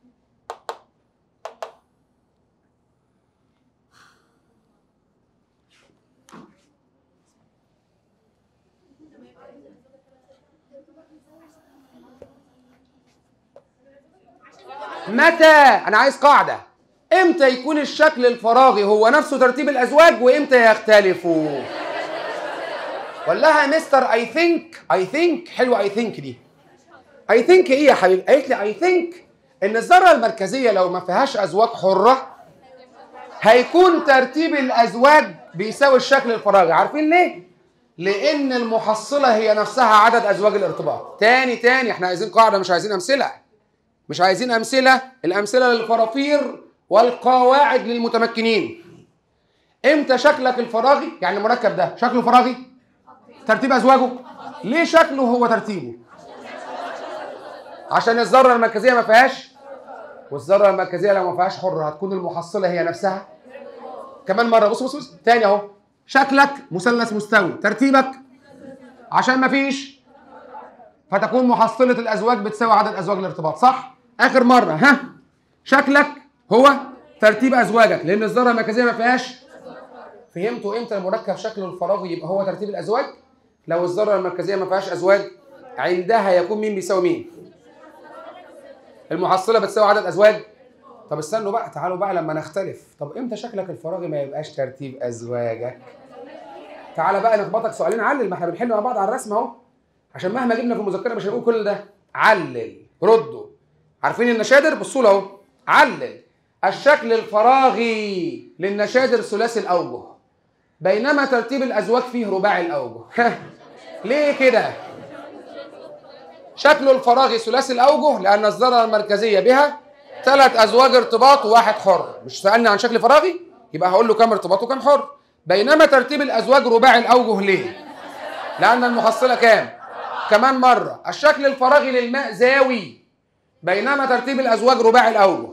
متى انا عايز قاعده امتى يكون الشكل الفراغي هو نفسه ترتيب الازواج وامتى يختلفوا ولا مستر اي ثينك اي ثينك حلوه اي ثينك دي اي ثينك ايه يا حبيبي قالت لي اي ثينك ان الذره المركزيه لو ما فيهاش ازواج حره هيكون ترتيب الازواج بيساوي الشكل الفراغي عارفين ليه لان المحصله هي نفسها عدد ازواج الارتباط تاني تاني احنا عايزين قاعده مش عايزين امثله مش عايزين امثله الامثله للفرافير والقواعد للمتمكنين امتى شكلك الفراغي يعني المركب ده شكله فراغي ترتيب ازواجه ليه شكله هو ترتيبه عشان الذره المركزيه ما فيهاش والذره المركزيه لو ما فيهاش حره هتكون المحصله هي نفسها كمان مره بص بص بص تاني اهو شكلك مثلث مستوي ترتيبك عشان ما فيش فتكون محصله الازواج بتساوي عدد ازواج الارتباط صح اخر مره ها شكلك هو ترتيب ازواجك لان الذره المركزيه ما فيهاش فهمتوا امتى المركب شكله الفراغي يبقى هو ترتيب الازواج لو الذره المركزيه ما فيهاش ازواج عندها يكون مين بيساوي مين المحصله بتساوي عدد ازواج طب استنوا بقى تعالوا بقى لما نختلف طب امتى شكلك الفراغي ما يبقاش ترتيب ازواجك تعالى بقى نخبطك سؤالين علل ما احنا بنحل مع بعض على الرسم اهو عشان مهما جبنا في المذكره مش هنقول كل ده علل ردوا عارفين النشادر بصوا له اهو علل الشكل الفراغي للنشادر ثلاثي الاوجه بينما ترتيب الازواج فيه رباعي الاوجه ليه كده شكله الفراغي ثلاثي الاوجه لان الذره المركزيه بها ثلاث ازواج ارتباط وواحد حر مش سالني عن شكل فراغي يبقى هقول له كم ارتباط وكم حر بينما ترتيب الازواج رباعي الاوجه ليه لان المحصله كام كمان مره الشكل الفراغي للماء زاوي بينما ترتيب الازواج رباعي الاوجه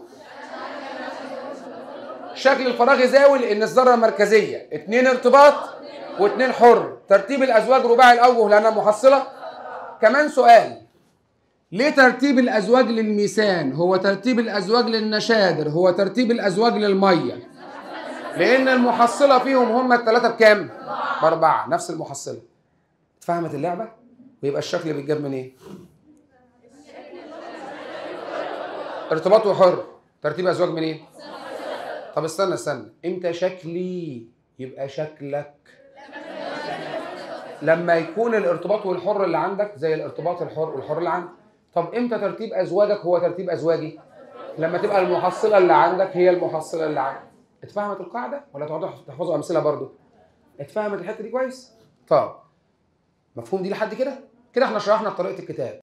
الشكل الفراغي زاوي لان الذره المركزيه اثنين ارتباط واثنين حر ترتيب الازواج رباعي الاوجه لانها محصله كمان سؤال ليه ترتيب الازواج للميسان هو ترتيب الازواج للنشادر هو ترتيب الازواج للميه لان المحصله فيهم هم الثلاثه بكام باربعه نفس المحصله اتفهمت اللعبه ويبقى الشكل بيتجاب من ايه ارتباط وحر ترتيب ازواج من ايه طب استنى استنى امتى شكلي يبقى شكلك لما يكون الارتباط والحر اللي عندك زي الارتباط الحر والحر اللي عندك طب امتى ترتيب ازواجك هو ترتيب ازواجي لما تبقى المحصله اللي عندك هي المحصله اللي عندك اتفهمت القاعده ولا تقعدوا تحفظوا امثله برضو اتفهمت الحته دي كويس طب مفهوم دي لحد كده كده احنا شرحنا طريقه الكتاب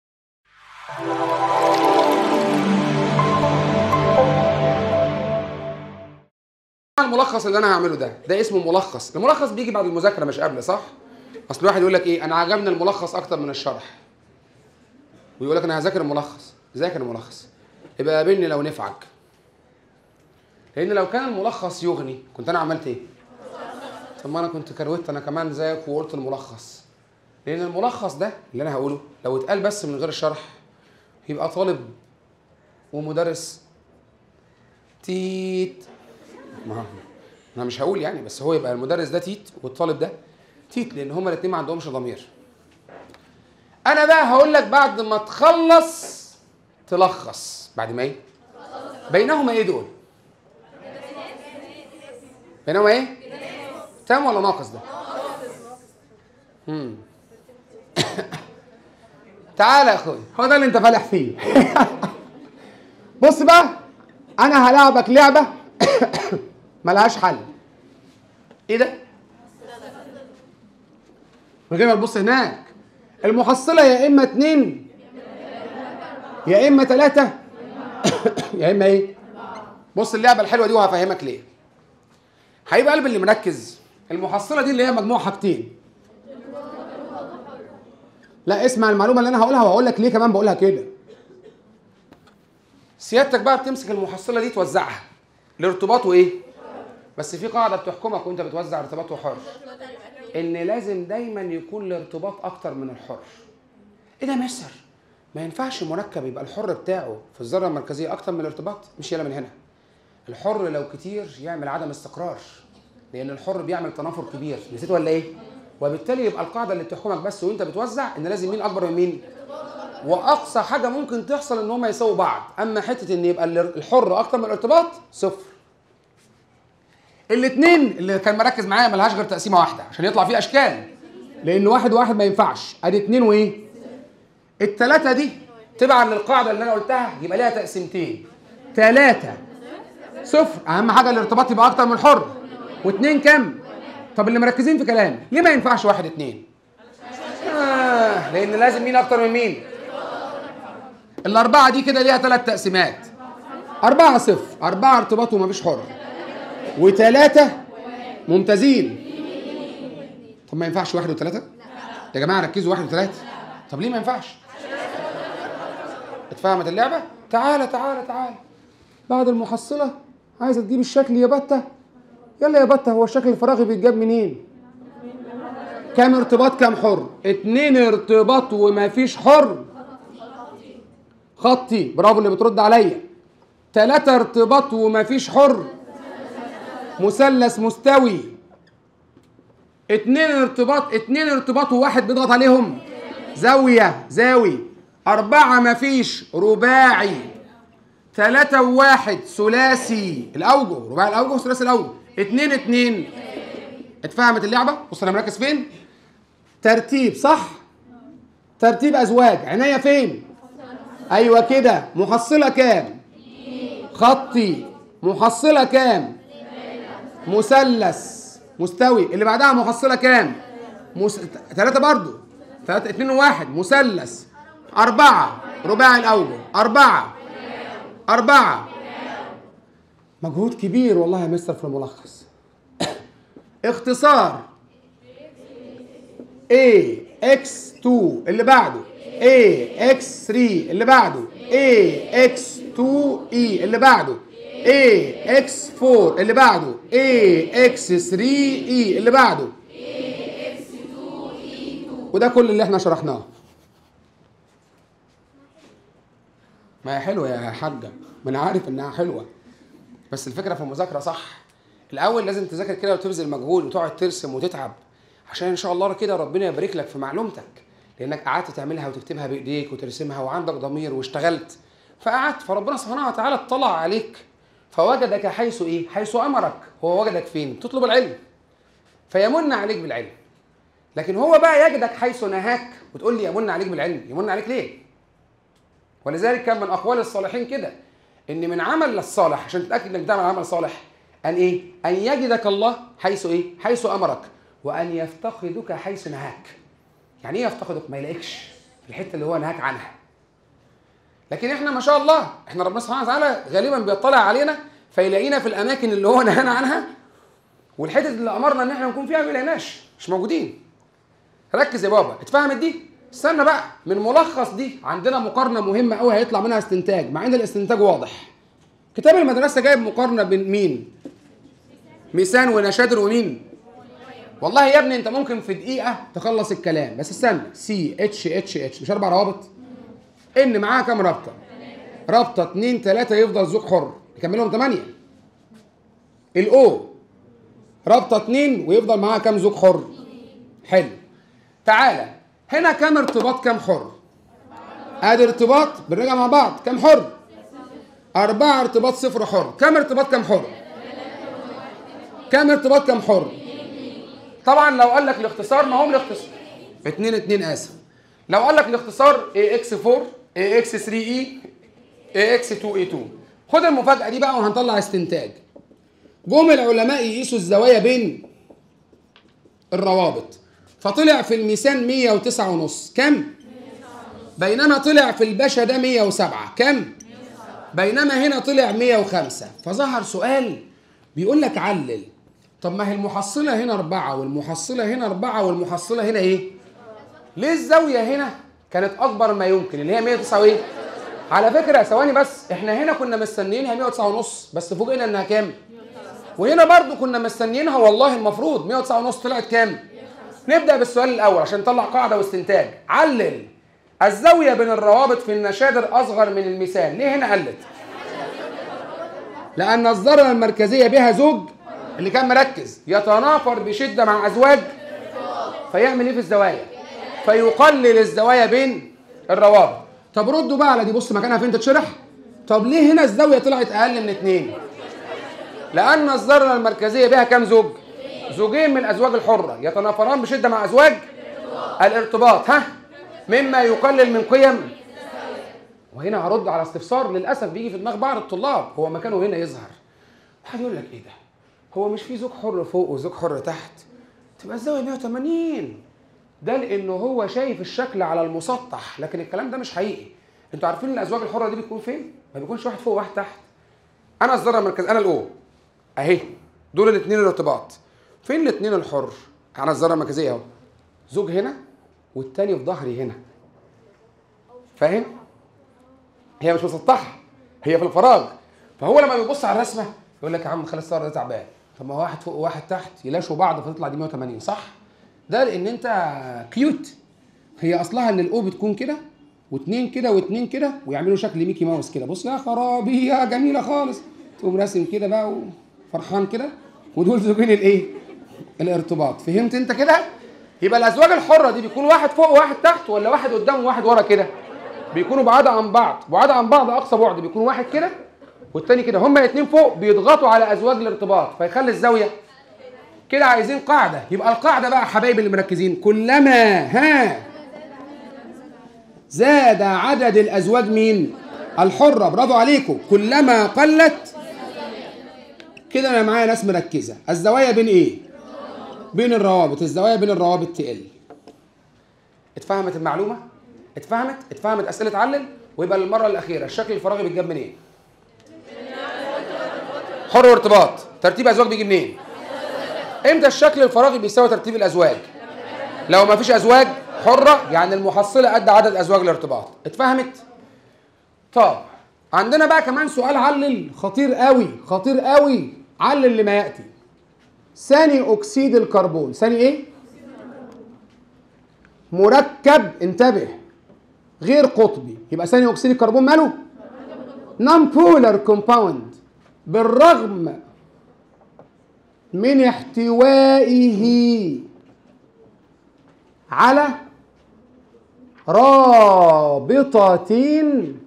الملخص اللي انا هعمله ده ده اسمه ملخص الملخص بيجي بعد المذاكره مش قبل صح اصل واحد يقول لك ايه انا عجبني الملخص اكتر من الشرح ويقول لك انا هذاكر الملخص ذاكر الملخص يبقى قابلني لو نفعك لان لو كان الملخص يغني كنت انا عملت ايه طب ما انا كنت كروت انا كمان زيك وقلت الملخص لان الملخص ده اللي انا هقوله لو اتقال بس من غير الشرح يبقى طالب ومدرس تيت ما انا مش هقول يعني بس هو يبقى المدرس ده تيت والطالب ده تيت لان هما الاثنين ما عندهمش ضمير انا بقى هقول لك بعد ما تخلص تلخص بعد ما ايه بينهما ايه دول بينهما ايه تام ولا ناقص ده امم تعالى يا اخويا هو ده اللي انت فالح فيه بص بقى انا هلاعبك لعبه ملهاش حل ايه ده من غير ما تبص هناك المحصله يا اما اتنين يا اما تلاته يا اما ايه بص اللعبه الحلوه دي وهفهمك ليه هيبقى قلب اللي مركز المحصله دي اللي هي مجموع حاجتين لا اسمع المعلومه اللي انا هقولها وهقول لك ليه كمان بقولها كده سيادتك بقى بتمسك المحصله دي توزعها الارتباط وايه بس في قاعده بتحكمك وانت بتوزع ارتباط وحر ان لازم دايما يكون الارتباط اكتر من الحر ايه ده يا مستر ما ينفعش مركب يبقى الحر بتاعه في الذره المركزيه اكتر من الارتباط مش يلا من هنا الحر لو كتير يعمل عدم استقرار لان الحر بيعمل تنافر كبير نسيت ولا ايه وبالتالي يبقى القاعده اللي بتحكمك بس وانت بتوزع ان لازم مين اكبر من مين واقصى حاجه ممكن تحصل ان هم يساووا بعض اما حته ان يبقى الحر اكتر من الارتباط صفر الاثنين اللي كان مركز معايا ملهاش غير تقسيمه واحده عشان يطلع فيه اشكال لان واحد واحد ما ينفعش ادي اتنين وايه التلاته دي تبعا للقاعده اللي انا قلتها يبقى ليها تقسيمتين تلاته صفر اهم حاجه الارتباط يبقى اكتر من الحر واثنين كام طب اللي مركزين في كلام ليه ما ينفعش واحد اتنين آه لان لازم مين اكتر من مين الاربعه دي كده ليها ثلاث تقسيمات أربعة صفر أربعة ارتباط ومفيش حر وثلاثة ممتازين طب ما ينفعش واحد وثلاثة؟ يا جماعة ركزوا واحد وثلاثة طب ليه ما ينفعش؟ اتفهمت اللعبة؟ تعالى تعالى تعالى بعد المحصلة عايزة تجيب الشكل يا بتة يلا يا بتة هو الشكل الفراغي بيتجاب منين؟ كام ارتباط كام حر؟ اتنين ارتباط ومفيش حر خطي برافو اللي بترد عليا تلاتة ارتباط ومفيش حر مثلث مستوي اتنين ارتباط اتنين ارتباط وواحد بيضغط عليهم زاوية زاوي أربعة مفيش رباعي تلاتة وواحد ثلاثي الأوجه رباعي الأوجه ثلاثي الأوجه اتنين اتنين اتفهمت اللعبة؟ بص أنا مركز فين؟ ترتيب صح؟ ترتيب أزواج عناية فين؟ أيوة كده محصلة كام؟ خطي محصلة كام؟ مثلث مستوي اللي بعدها محصلة كام؟ مس... ثلاثة برضو ثلاثة اتنين وواحد مثلث أربعة رباعي الأوجه أربعة أربعة مجهود كبير والله يا مستر في الملخص اختصار A X2 اللي بعده A X3 اللي بعده A X2 E اللي بعده A X4 اللي بعده A X3 E اللي بعده وده كل اللي احنا شرحناه ما هي حلوه يا حاجه ما انا عارف انها حلوه بس الفكره في المذاكره صح الاول لازم تذاكر كده وتبذل مجهود وتقعد ترسم وتتعب عشان ان شاء الله كده ربنا يبارك لك في معلومتك لانك قعدت تعملها وتكتبها بايديك وترسمها وعندك ضمير واشتغلت فقعدت فربنا سبحانه وتعالى اطلع عليك فوجدك حيث ايه؟ حيث امرك هو وجدك فين؟ تطلب العلم فيمن عليك بالعلم لكن هو بقى يجدك حيث نهاك وتقول لي يمن عليك بالعلم يمن عليك ليه؟ ولذلك كان من اقوال الصالحين كده ان من عمل الصالح عشان تتاكد انك بتعمل عمل صالح ان ايه؟ ان يجدك الله حيث ايه؟ حيث امرك وان يفتقدك حيث نهاك. يعني ايه يفتقدك؟ ما يلاقيكش في الحته اللي هو نهاك عنها. لكن احنا ما شاء الله احنا ربنا سبحانه وتعالى غالبا بيطلع علينا فيلاقينا في الاماكن اللي هو نهانا عنها والحتت اللي امرنا ان احنا نكون فيها ما بيلاقيناش مش موجودين. ركز يا بابا اتفهمت دي؟ استنى بقى من ملخص دي عندنا مقارنه مهمه قوي هيطلع منها استنتاج مع ان الاستنتاج واضح. كتاب المدرسه جايب مقارنه بين مين؟ ميسان ونشادر ومين؟ والله يا ابني انت ممكن في دقيقه تخلص الكلام بس استنى سي اتش اتش اتش مش اربع روابط؟ ان معاها كام رابطه؟ رابطه 2 3 يفضل زوج حر نكملهم 8 الاو رابطه 2 ويفضل معاها كام زوج حر؟ حلو تعالى هنا كام ارتباط كام حر؟ ادي ارتباط بنراجع مع بعض كام حر؟ أربعة ارتباط صفر حر كم ارتباط كم حر كم ارتباط كم حر طبعا لو قال لك الاختصار ما هو الاختصار اتنين اتنين اسف لو قال لك الاختصار AX4 AX3E AX2E2 خد المفاجأة دي بقى وهنطلع استنتاج جم العلماء يقيسوا الزوايا بين الروابط فطلع في الميزان 109 ونص كم؟ بينما طلع في الباشا ده 107 كم؟ بينما هنا طلع 105 فظهر سؤال بيقول لك علل طب ما هي المحصلة هنا أربعة والمحصلة هنا أربعة والمحصلة هنا إيه؟ ليه الزاوية هنا كانت أكبر ما يمكن اللي هي 109 وإيه؟ على فكره ثواني بس احنا هنا كنا مستنيينها 109 ونص بس فوجئنا انها كام وهنا برضو كنا مستنيينها والله المفروض 109 ونص طلعت كام نبدا بالسؤال الاول عشان نطلع قاعده واستنتاج علل الزاويه بين الروابط في النشادر اصغر من المثال ليه هنا قلت لان الذره المركزيه بها زوج اللي كان مركز يتنافر بشده مع ازواج فيعمل ايه في الزوايا فيقلل الزوايا بين الروابط طب ردوا بقى على دي بص مكانها فين تتشرح طب ليه هنا الزاويه طلعت اقل من اتنين لان الذره المركزيه بها كام زوج زوجين من الازواج الحره يتنافران بشده مع ازواج الارتباط ها مما يقلل من قيم وهنا هرد على استفسار للاسف بيجي في دماغ بعض الطلاب هو مكانه هنا يظهر واحد يقول لك ايه ده هو مش في زوج حر فوق وزوج حر تحت تبقى الزاويه 180 ده لانه هو شايف الشكل على المسطح لكن الكلام ده مش حقيقي انتوا عارفين الازواج الحره دي بتكون فين ما بيكونش واحد فوق وواحد تحت انا الذره المركز انا الاو اهي دول الاثنين الارتباط فين الاثنين الحر على الذره المركزيه اهو زوج هنا والتاني في ظهري هنا فاهم هي مش مسطحه هي في الفراغ فهو لما بيبص على الرسمه يقول لك يا عم خلي الصور ده تعبان طب ما هو واحد فوق وواحد تحت يلاشوا بعض فتطلع دي 180 صح ده لان انت كيوت هي اصلها ان الاو بتكون كده واتنين كده واتنين كده ويعملوا شكل ميكي ماوس كده بص يا خرابي يا جميله خالص تقوم راسم كده بقى وفرحان كده ودول زوجين الايه الارتباط فهمت انت كده يبقى الازواج الحره دي بيكون واحد فوق وواحد تحت ولا واحد قدام وواحد ورا كده بيكونوا بعاد عن بعض بعاد عن بعض اقصى بعد بيكون واحد كده والتاني كده هما الاثنين فوق بيضغطوا على ازواج الارتباط فيخلي الزاويه كده عايزين قاعده يبقى القاعده بقى حبايبي اللي مركزين كلما ها زاد عدد الازواج مين الحره برافو عليكم كلما قلت كده انا معايا ناس مركزه الزوايا بين ايه بين الروابط الزوايا بين الروابط تقل اتفهمت المعلومه اتفهمت اتفهمت اسئله علل ويبقى للمره الاخيره الشكل الفراغي بيتجاب منين حر وارتباط ترتيب ازواج بيجي منين امتى الشكل الفراغي بيساوي ترتيب الازواج لو ما فيش ازواج حره يعني المحصله قد عدد ازواج الارتباط اتفهمت طب عندنا بقى كمان سؤال علل خطير قوي خطير قوي علل لما ياتي ثاني اكسيد الكربون ثاني ايه مركب انتبه غير قطبي يبقى ثاني اكسيد الكربون ماله نون بولر كومباوند بالرغم من احتوائه على رابطتين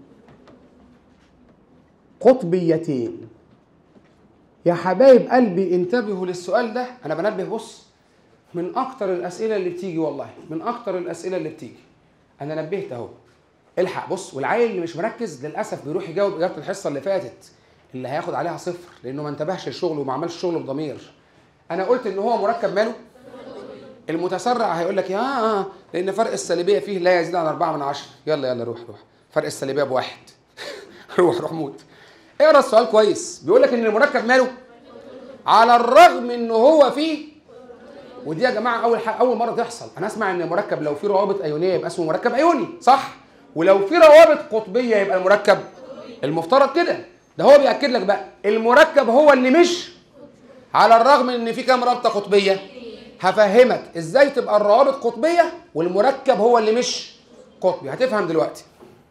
قطبيتين يا حبايب قلبي انتبهوا للسؤال ده انا بنبه بص من اكتر الاسئله اللي بتيجي والله من اكتر الاسئله اللي بتيجي انا نبهت اهو الحق بص والعيل اللي مش مركز للاسف بيروح يجاوب اجابه الحصه اللي فاتت اللي هياخد عليها صفر لانه ما انتبهش لشغله وما عملش شغله بضمير انا قلت ان هو مركب ماله المتسرع هيقول لك يا آه لان فرق السالبيه فيه لا يزيد عن 4 من 10 يلا يلا روح روح فرق السالبيه بواحد روح روح موت اقرا السؤال كويس بيقول لك ان المركب ماله على الرغم ان هو فيه ودي يا جماعه اول حاجة اول مره تحصل انا اسمع ان المركب لو فيه روابط ايونيه يبقى اسمه مركب ايوني صح ولو في روابط قطبيه يبقى المركب المفترض كده ده هو بياكد لك بقى المركب هو اللي مش على الرغم ان في كام رابطه قطبيه هفهمك ازاي تبقى الروابط قطبيه والمركب هو اللي مش قطبي هتفهم دلوقتي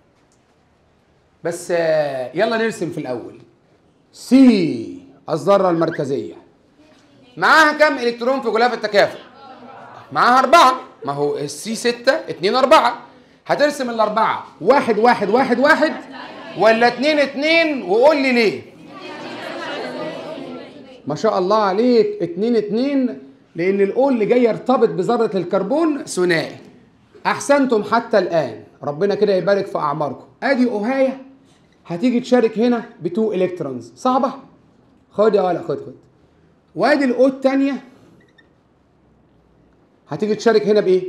بس يلا نرسم في الاول سي الذره المركزيه معاها كام الكترون في غلاف التكافؤ معاها أربعة ما هو السي ستة اتنين أربعة هترسم الأربعة واحد واحد واحد واحد ولا اتنين اتنين وقول لي ليه ما شاء الله عليك اتنين اتنين لأن الأول اللي جاي يرتبط بذرة الكربون ثنائي أحسنتم حتى الآن ربنا كده يبارك في أعماركم أدي أوهاية هتيجي تشارك هنا بتو إلكترونز صعبة خد يا ولا خد خد وادي الاو الثانيه هتيجي تشارك هنا بايه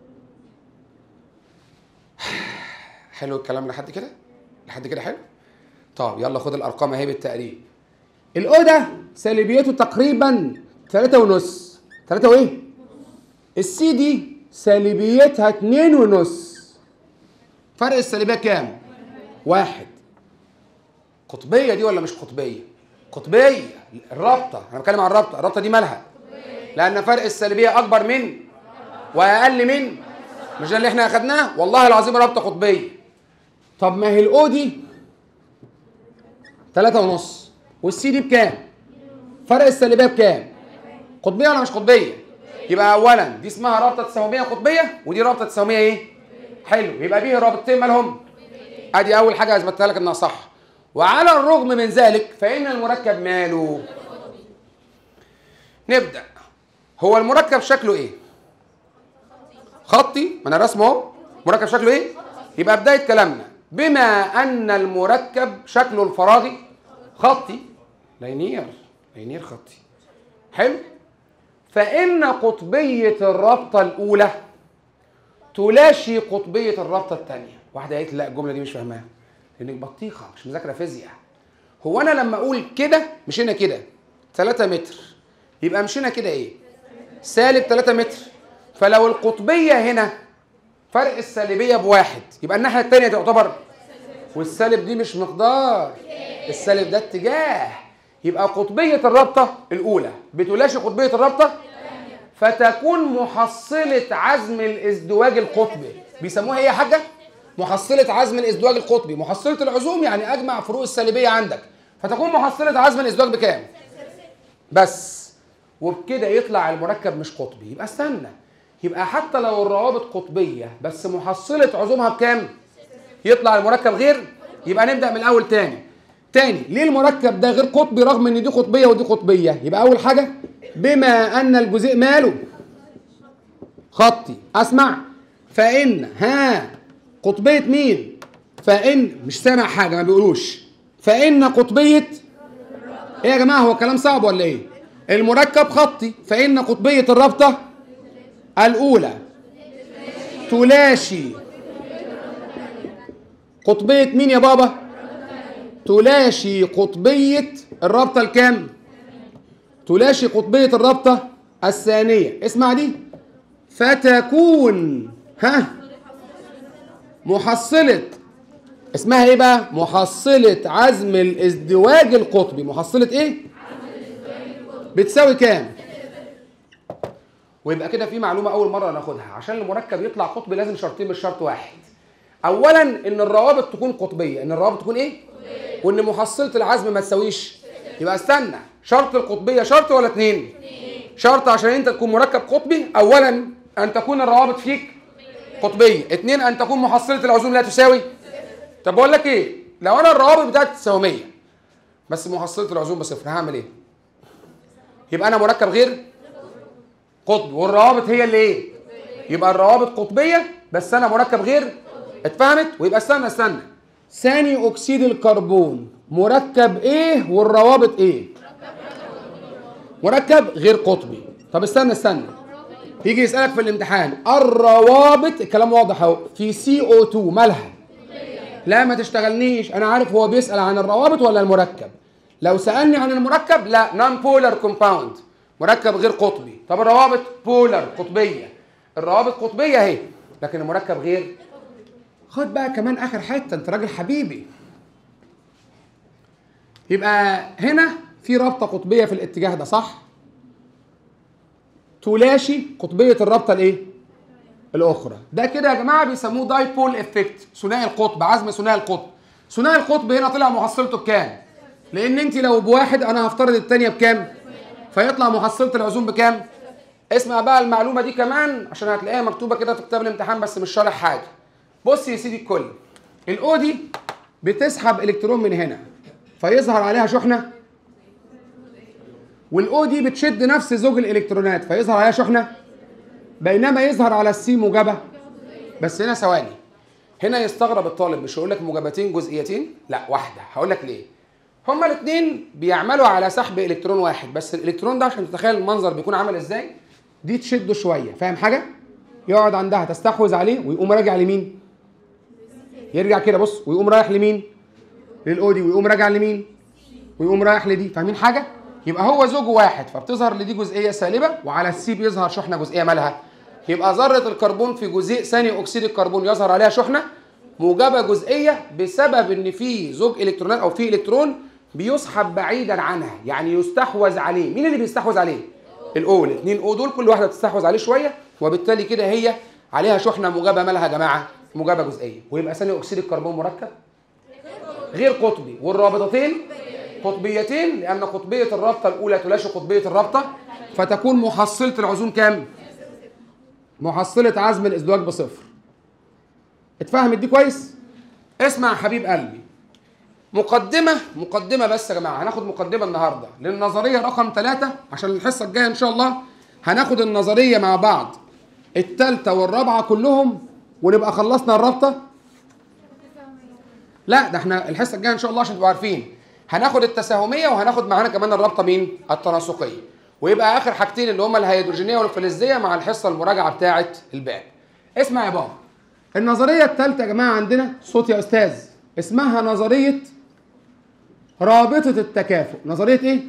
حلو الكلام لحد كده لحد كده حلو طب يلا خد الارقام اهي بالتقريب الاو ده سالبيته تقريبا 3 ونص 3 وايه السي دي سالبيتها 2 ونص فرق السالبيه كام واحد قطبيه دي ولا مش قطبيه قطبيه الرابطه انا بتكلم عن الرابطه الرابطه دي مالها لان فرق السلبيه اكبر من واقل من مش ده اللي احنا اخدناه والله العظيم رابطه قطبيه طب ما هي الاو دي تلاتة ونص والسي دي بكام فرق السلبيه بكام قطبيه ولا مش قطبيه يبقى اولا دي اسمها رابطه تساهميه قطبيه ودي رابطه تساهميه ايه حلو يبقى بيه رابطتين مالهم ادي اول حاجه اثبتها لك انها صح وعلى الرغم من ذلك فان المركب ماله نبدا هو المركب شكله ايه خطي ما انا رسمه اهو مركب شكله ايه يبقى بدايه كلامنا بما ان المركب شكله الفراغي خطي لينير لينير خطي حلو فان قطبيه الرابطه الاولى تلاشي قطبيه الرابطه الثانيه واحده قالت لا الجمله دي مش فاهماها لانك بطيخه مش مذاكره فيزياء هو انا لما اقول كده مشينا كده 3 متر يبقى مشينا كده ايه سالب 3 متر فلو القطبيه هنا فرق السالبيه بواحد يبقى الناحيه الثانيه تعتبر والسالب دي مش مقدار السالب ده اتجاه يبقى قطبيه الرابطه الاولى بتلاشي قطبيه الرابطه فتكون محصله عزم الازدواج القطبي بيسموها ايه يا حاجه محصله عزم الازدواج القطبي محصله العزوم يعني اجمع فروق السالبيه عندك فتكون محصله عزم الازدواج بكام بس وبكده يطلع المركب مش قطبي يبقى استنى يبقى حتى لو الروابط قطبيه بس محصله عزومها بكام يطلع المركب غير يبقى نبدا من الاول تاني تاني ليه المركب ده غير قطبي رغم ان دي قطبيه ودي قطبيه يبقى اول حاجه بما ان الجزيء ماله خطي اسمع فان ها قطبيه مين فان مش سامع حاجه ما بيقولوش فان قطبيه ايه يا جماعه هو كلام صعب ولا ايه المركب خطي فان قطبيه الرابطه الاولى تلاشي قطبيه مين يا بابا تلاشي قطبيه الرابطه الكام تلاشي قطبيه الرابطه الثانيه اسمع دي فتكون ها محصله اسمها ايه بقى محصله عزم الازدواج القطبي محصله ايه بتساوي كام ويبقى كده في معلومه اول مره ناخدها عشان المركب يطلع قطبي لازم شرطين مش شرط واحد اولا ان الروابط تكون قطبيه ان الروابط تكون ايه وان محصله العزم ما تساويش يبقى استنى شرط القطبيه شرط ولا اتنين شرط عشان انت تكون مركب قطبي اولا ان تكون الروابط فيك قطبيه اتنين ان تكون محصله العزوم لا تساوي طب بقول لك ايه لو انا الروابط بتاعتي تساوميه بس محصله العزوم بصفر هعمل ايه يبقى انا مركب غير قطبي والروابط هي اللي ايه يبقى الروابط قطبيه بس انا مركب غير اتفهمت ويبقى استنى استنى ثاني اكسيد الكربون مركب ايه والروابط ايه مركب غير قطبي طب استنى استنى يجي يسالك في الامتحان الروابط الكلام واضح اهو في سي او 2 مالها لا ما تشتغلنيش انا عارف هو بيسال عن الروابط ولا المركب لو سالني عن المركب لا نون بولار كومباوند مركب غير قطبي طب الروابط بولار قطبيه الروابط قطبيه اهي لكن المركب غير خد بقى كمان اخر حته انت راجل حبيبي يبقى هنا في رابطه قطبيه في الاتجاه ده صح تلاشي قطبيه الرابطه الايه الاخرى ده كده يا جماعه بيسموه دايبول افكت ثنائي القطب عزم ثنائي القطب ثنائي القطب هنا طلع محصلته بكام لان انت لو بواحد انا هفترض الثانيه بكام فيطلع محصله العزوم بكام اسمع بقى المعلومه دي كمان عشان هتلاقيها مكتوبه كده في كتاب الامتحان بس مش شارح حاجه بص يا سيدي الكل الاو دي بتسحب الكترون من هنا فيظهر عليها شحنه والاو دي بتشد نفس زوج الالكترونات فيظهر عليها شحنه بينما يظهر على السي موجبه بس هنا ثواني هنا يستغرب الطالب مش هقول لك موجبتين جزئيتين لا واحده هقول لك ليه هما الاثنين بيعملوا على سحب الكترون واحد بس الالكترون ده عشان تتخيل المنظر بيكون عامل ازاي دي تشده شويه فاهم حاجه يقعد عندها تستحوذ عليه ويقوم راجع لمين يرجع كده بص ويقوم رايح لمين للاودي ويقوم راجع لمين ويقوم رايح لدي فاهمين حاجه يبقى هو زوج واحد فبتظهر لدي جزئيه سالبه وعلى السي بيظهر شحنه جزئيه مالها يبقى ذره الكربون في جزيء ثاني اكسيد الكربون يظهر عليها شحنه موجبه جزئيه بسبب ان في زوج الكترونات او في الكترون بيسحب بعيدا عنها يعني يستحوذ عليه مين اللي بيستحوذ عليه الاو الاثنين او دول كل واحده بتستحوذ عليه شويه وبالتالي كده هي عليها شحنه موجبه مالها يا جماعه موجبه جزئيه ويبقى ثاني اكسيد الكربون مركب غير قطبي والرابطتين قطبيتين لان قطبيه الرابطه الاولى تلاشي قطبيه الرابطه فتكون محصله العزوم كام محصله عزم الازدواج بصفر اتفهمت دي كويس اسمع يا حبيب قلبي مقدمة مقدمة بس يا جماعة هناخد مقدمة النهاردة للنظرية رقم ثلاثة عشان الحصة الجاية إن شاء الله هناخد النظرية مع بعض التالتة والرابعة كلهم ونبقى خلصنا الرابطة لا ده احنا الحصة الجاية إن شاء الله عشان تبقوا عارفين هناخد التساهمية وهناخد معانا كمان الرابطة مين؟ التناسقية ويبقى آخر حاجتين اللي هما الهيدروجينية والفلزية مع الحصة المراجعة بتاعة الباب اسمع يا بابا النظرية الثالثة يا جماعة عندنا صوت يا أستاذ اسمها نظرية رابطة التكافؤ نظرية إيه؟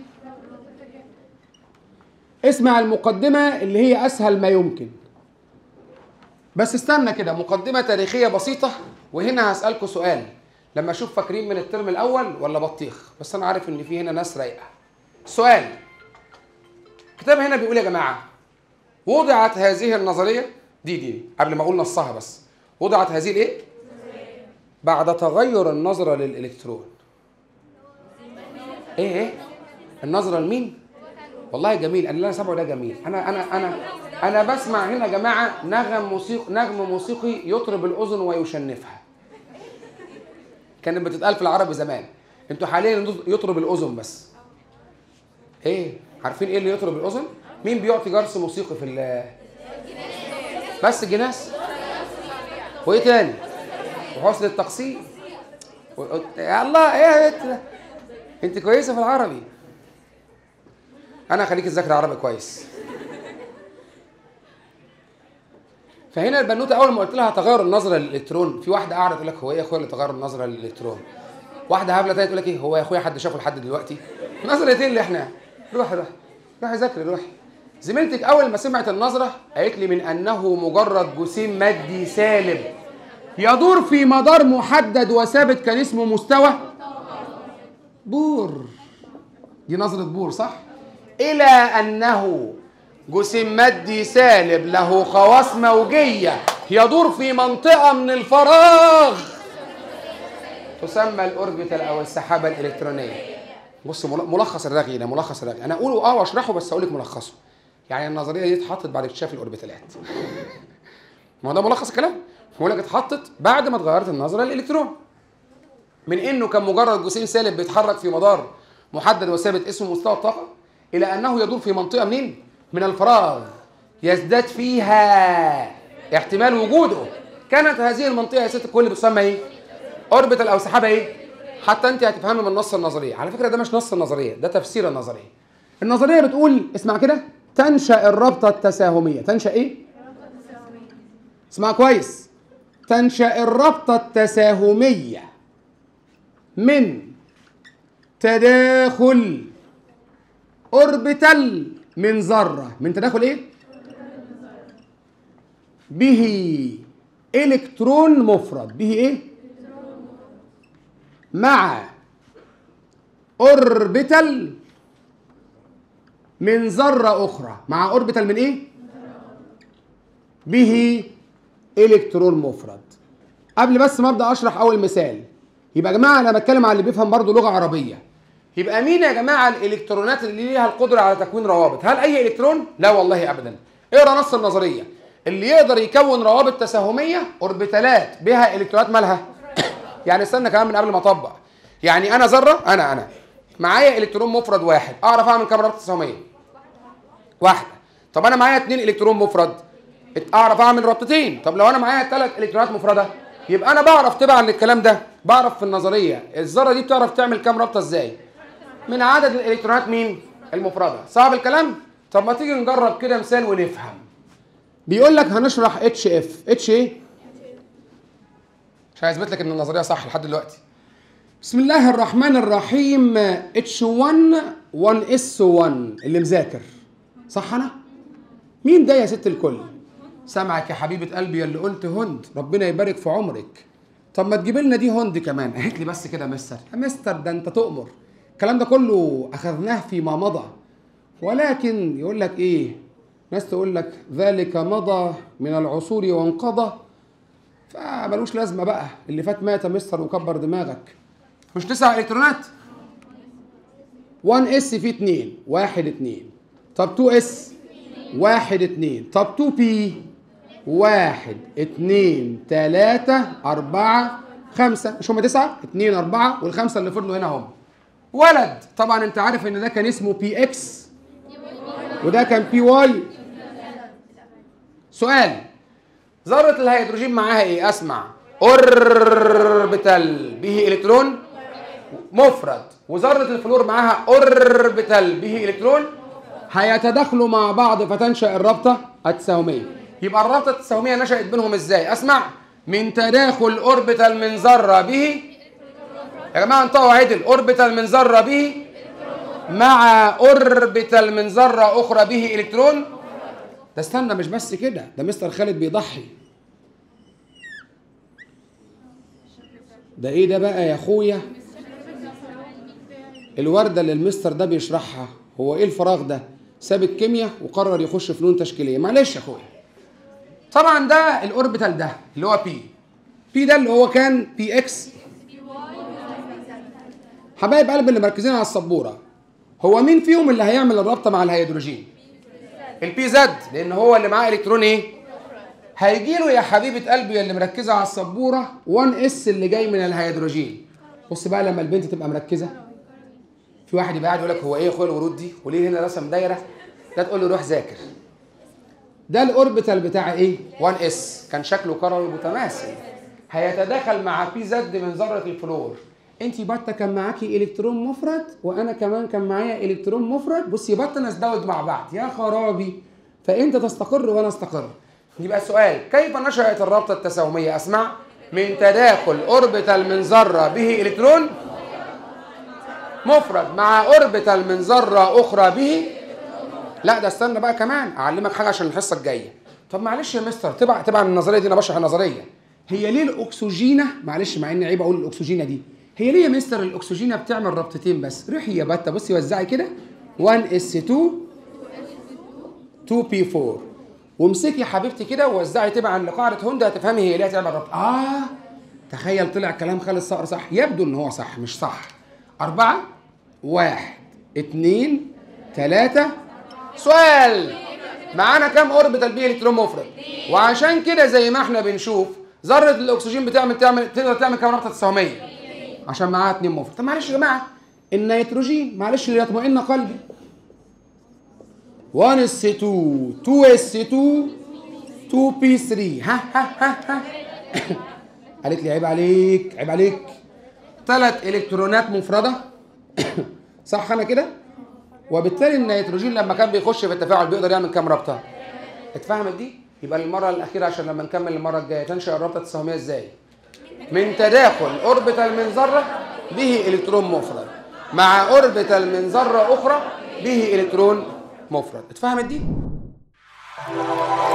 اسمع المقدمة اللي هي أسهل ما يمكن بس استنى كده مقدمة تاريخية بسيطة وهنا هسألكوا سؤال لما أشوف فاكرين من الترم الأول ولا بطيخ بس أنا عارف إن في هنا ناس رايقة سؤال الكتاب هنا بيقول يا جماعة وضعت هذه النظرية دي دي قبل ما أقول نصها بس وضعت هذه الإيه؟ بعد تغير النظرة للإلكترون ايه ايه النظره لمين والله جميل انا اللي انا سامعه ده جميل انا انا انا انا بسمع هنا يا جماعه نغم موسيقى نغم موسيقي يطرب الاذن ويشنفها كانت بتتقال في العربي زمان انتوا حاليا يطرب الاذن بس ايه عارفين ايه اللي يطرب الاذن مين بيعطي جرس موسيقي في ال بس جناس وايه تاني وحسن التقسيم و... يا الله ايه انت انت كويسه في العربي انا خليك تذاكر عربي كويس فهنا البنوته اول ما قلت لها تغير النظره للالكترون في واحده قاعده تقول لك هو ايه يا اخويا اللي تغير النظره للالكترون واحده هبله تانية تقول لك ايه هو يا اخويا حد شافه لحد دلوقتي نظرتين اللي احنا روح روح روح ذاكري روح زميلتك اول ما سمعت النظره قالت لي من انه مجرد جسيم مادي سالب يدور في مدار محدد وثابت كان اسمه مستوى بور دي نظرة بور صح؟ إلى أنه جسيم مادي سالب له خواص موجية يدور في منطقة من الفراغ تسمى الأوربيتال أو السحابة الإلكترونية بص ملخص الرغي ده ملخص الرغي أنا أقوله أه وأشرحه بس أقول لك ملخصه يعني النظرية دي اتحطت بعد اكتشاف الأوربيتالات ما هو ده ملخص الكلام بقول لك اتحطت بعد ما اتغيرت النظرة للإلكترون من انه كان مجرد جسيم سالب بيتحرك في مدار محدد وثابت اسمه مستوى الطاقه الى انه يدور في منطقه منين؟ من الفراغ يزداد فيها احتمال وجوده كانت هذه المنطقه يا ست الكل بتسمى ايه؟ اوربيتال او سحابه ايه؟ حتى انت هتفهمي من نص النظريه على فكره ده مش نص النظريه ده تفسير النظريه النظريه بتقول اسمع كده تنشا الرابطه التساهميه تنشا ايه؟ اسمع كويس تنشا الرابطه التساهميه من تداخل اوربيتال من ذره من تداخل ايه به الكترون مفرد به ايه مع اوربيتال من ذره اخرى مع اوربيتال من ايه به الكترون مفرد قبل بس ما ابدا اشرح اول مثال يبقى يا جماعه انا بتكلم على اللي بيفهم برضه لغه عربيه يبقى مين يا جماعه الالكترونات اللي ليها القدره على تكوين روابط هل اي الكترون لا والله ابدا اقرا نص النظريه اللي يقدر يكون روابط تساهميه اوربيتالات بها الكترونات مالها يعني استنى كمان من قبل ما اطبق يعني انا ذره انا انا معايا الكترون مفرد واحد اعرف اعمل كام رابطه تساهميه واحده طب انا معايا اثنين الكترون مفرد اعرف اعمل رابطتين طب لو انا معايا ثلاث الكترونات مفرده يبقى انا بعرف تبعا للكلام ده بعرف في النظريه الذره دي بتعرف تعمل كام رابطه ازاي من عدد الالكترونات مين المفرده صعب الكلام طب ما تيجي نجرب كده مثال ونفهم بيقول لك هنشرح اتش اف اتش ايه عشان اثبت لك ان النظريه صح لحد دلوقتي بسم الله الرحمن الرحيم اتش 1 1 اس 1 اللي مذاكر صح انا مين ده يا ست الكل سامعك يا حبيبه قلبي اللي قلت هند ربنا يبارك في عمرك طب ما تجيب لنا دي هوند كمان قالت لي بس كده يا مستر يا مستر ده انت تؤمر الكلام ده كله اخذناه فيما مضى ولكن يقول لك ايه ناس تقول لك ذلك مضى من العصور وانقضى فملوش لازمه بقى اللي فات مات يا مستر وكبر دماغك مش تسع الكترونات 1 اس فيه 2 1 2 طب 2 اس 1 2 طب 2 بي 1 2 3 4 5 مش هم 9 2 4 والخمسه اللي فضلوا هنا هم ولد طبعا انت عارف ان ده كان اسمه بي اكس وده كان بي واي سؤال ذرة الهيدروجين معاها ايه؟ اسمع اوربيتال به الكترون مفرد وذرة الفلور معاها اوربيتال به الكترون هيتداخلوا مع بعض فتنشأ الرابطة التساهمية يبقى الرابطة التساهمية نشأت بينهم ازاي؟ اسمع من تداخل اوربيتال من ذرة به يا جماعة انطقوا عدل اوربيتال من ذرة به مع اوربيتال من ذرة أخرى به إلكترون ده استنى مش بس كده ده مستر خالد بيضحي ده ايه ده بقى يا اخويا الوردة اللي المستر ده بيشرحها هو ايه الفراغ ده ساب الكيمياء وقرر يخش فنون تشكيلية معلش يا اخويا طبعا ده الاوربيتال ده اللي هو بي بي ده اللي هو كان بي اكس حبايب قلب اللي مركزين على السبوره هو مين فيهم اللي هيعمل الرابطه مع الهيدروجين البي زد لان هو اللي معاه الكترون ايه هيجي له يا حبيبه قلبي اللي مركزه على السبوره 1 اس اللي جاي من الهيدروجين بص بقى لما البنت تبقى مركزه في واحد يبقى قاعد يقول لك هو ايه يا اخويا الورود دي وليه هنا رسم دايره ده تقول له روح ذاكر ده الاوربيتال بتاع ايه 1 اس كان شكله كروي متماثل هيتداخل مع بي زد من ذره الفلور انت بطه كان معاكي الكترون مفرد وانا كمان كان معايا الكترون مفرد بص يا بطه نزدوج مع بعض يا خرابي فانت تستقر وانا استقر يبقى السؤال كيف نشأت الرابطه التساهميه اسمع من تداخل اوربيتال من ذره به الكترون مفرد مع اوربيتال من ذره اخرى به لا ده استنى بقى كمان اعلمك حاجه عشان الحصه الجايه طب معلش يا مستر تبع تبع النظريه دي انا بشرح النظريه هي ليه الاكسجينه معلش مع ان عيب اقول الاكسجينه دي هي ليه يا مستر الاكسجينه بتعمل ربطتين بس روحي يا بته بصي وزعي كده 1 اس 2 2 بي 4 وامسكي يا حبيبتي كده ووزعي تبعا لقاعده هوندا هتفهمي هي ليه هتعمل ربط اه تخيل طلع كلام خالد صقر صح يبدو ان هو صح مش صح أربعة واحد اتنين تلاتة سؤال معانا كام اوربيتال بي الكترون مفرد وعشان كده زي ما احنا بنشوف ذره الاكسجين بتعمل تعمل تقدر تعمل كام رابطه تساهميه عشان معاها اتنين مفرد طب معلش يا جماعه النيتروجين معلش ليطمئن قلبي 1 اس 2 2 اس 2 2 بي 3 ها ها ها ها قالت لي عيب عليك عيب عليك ثلاث الكترونات مفرده صح انا كده وبالتالي النيتروجين لما كان بيخش في التفاعل بيقدر يعمل كام رابطه اتفهمت دي يبقى المره الاخيره عشان لما نكمل المره الجايه تنشا الرابطه التساهميه ازاي من تداخل اوربيتال من ذره به الكترون مفرد مع اوربيتال من ذره اخرى به الكترون مفرد اتفهمت دي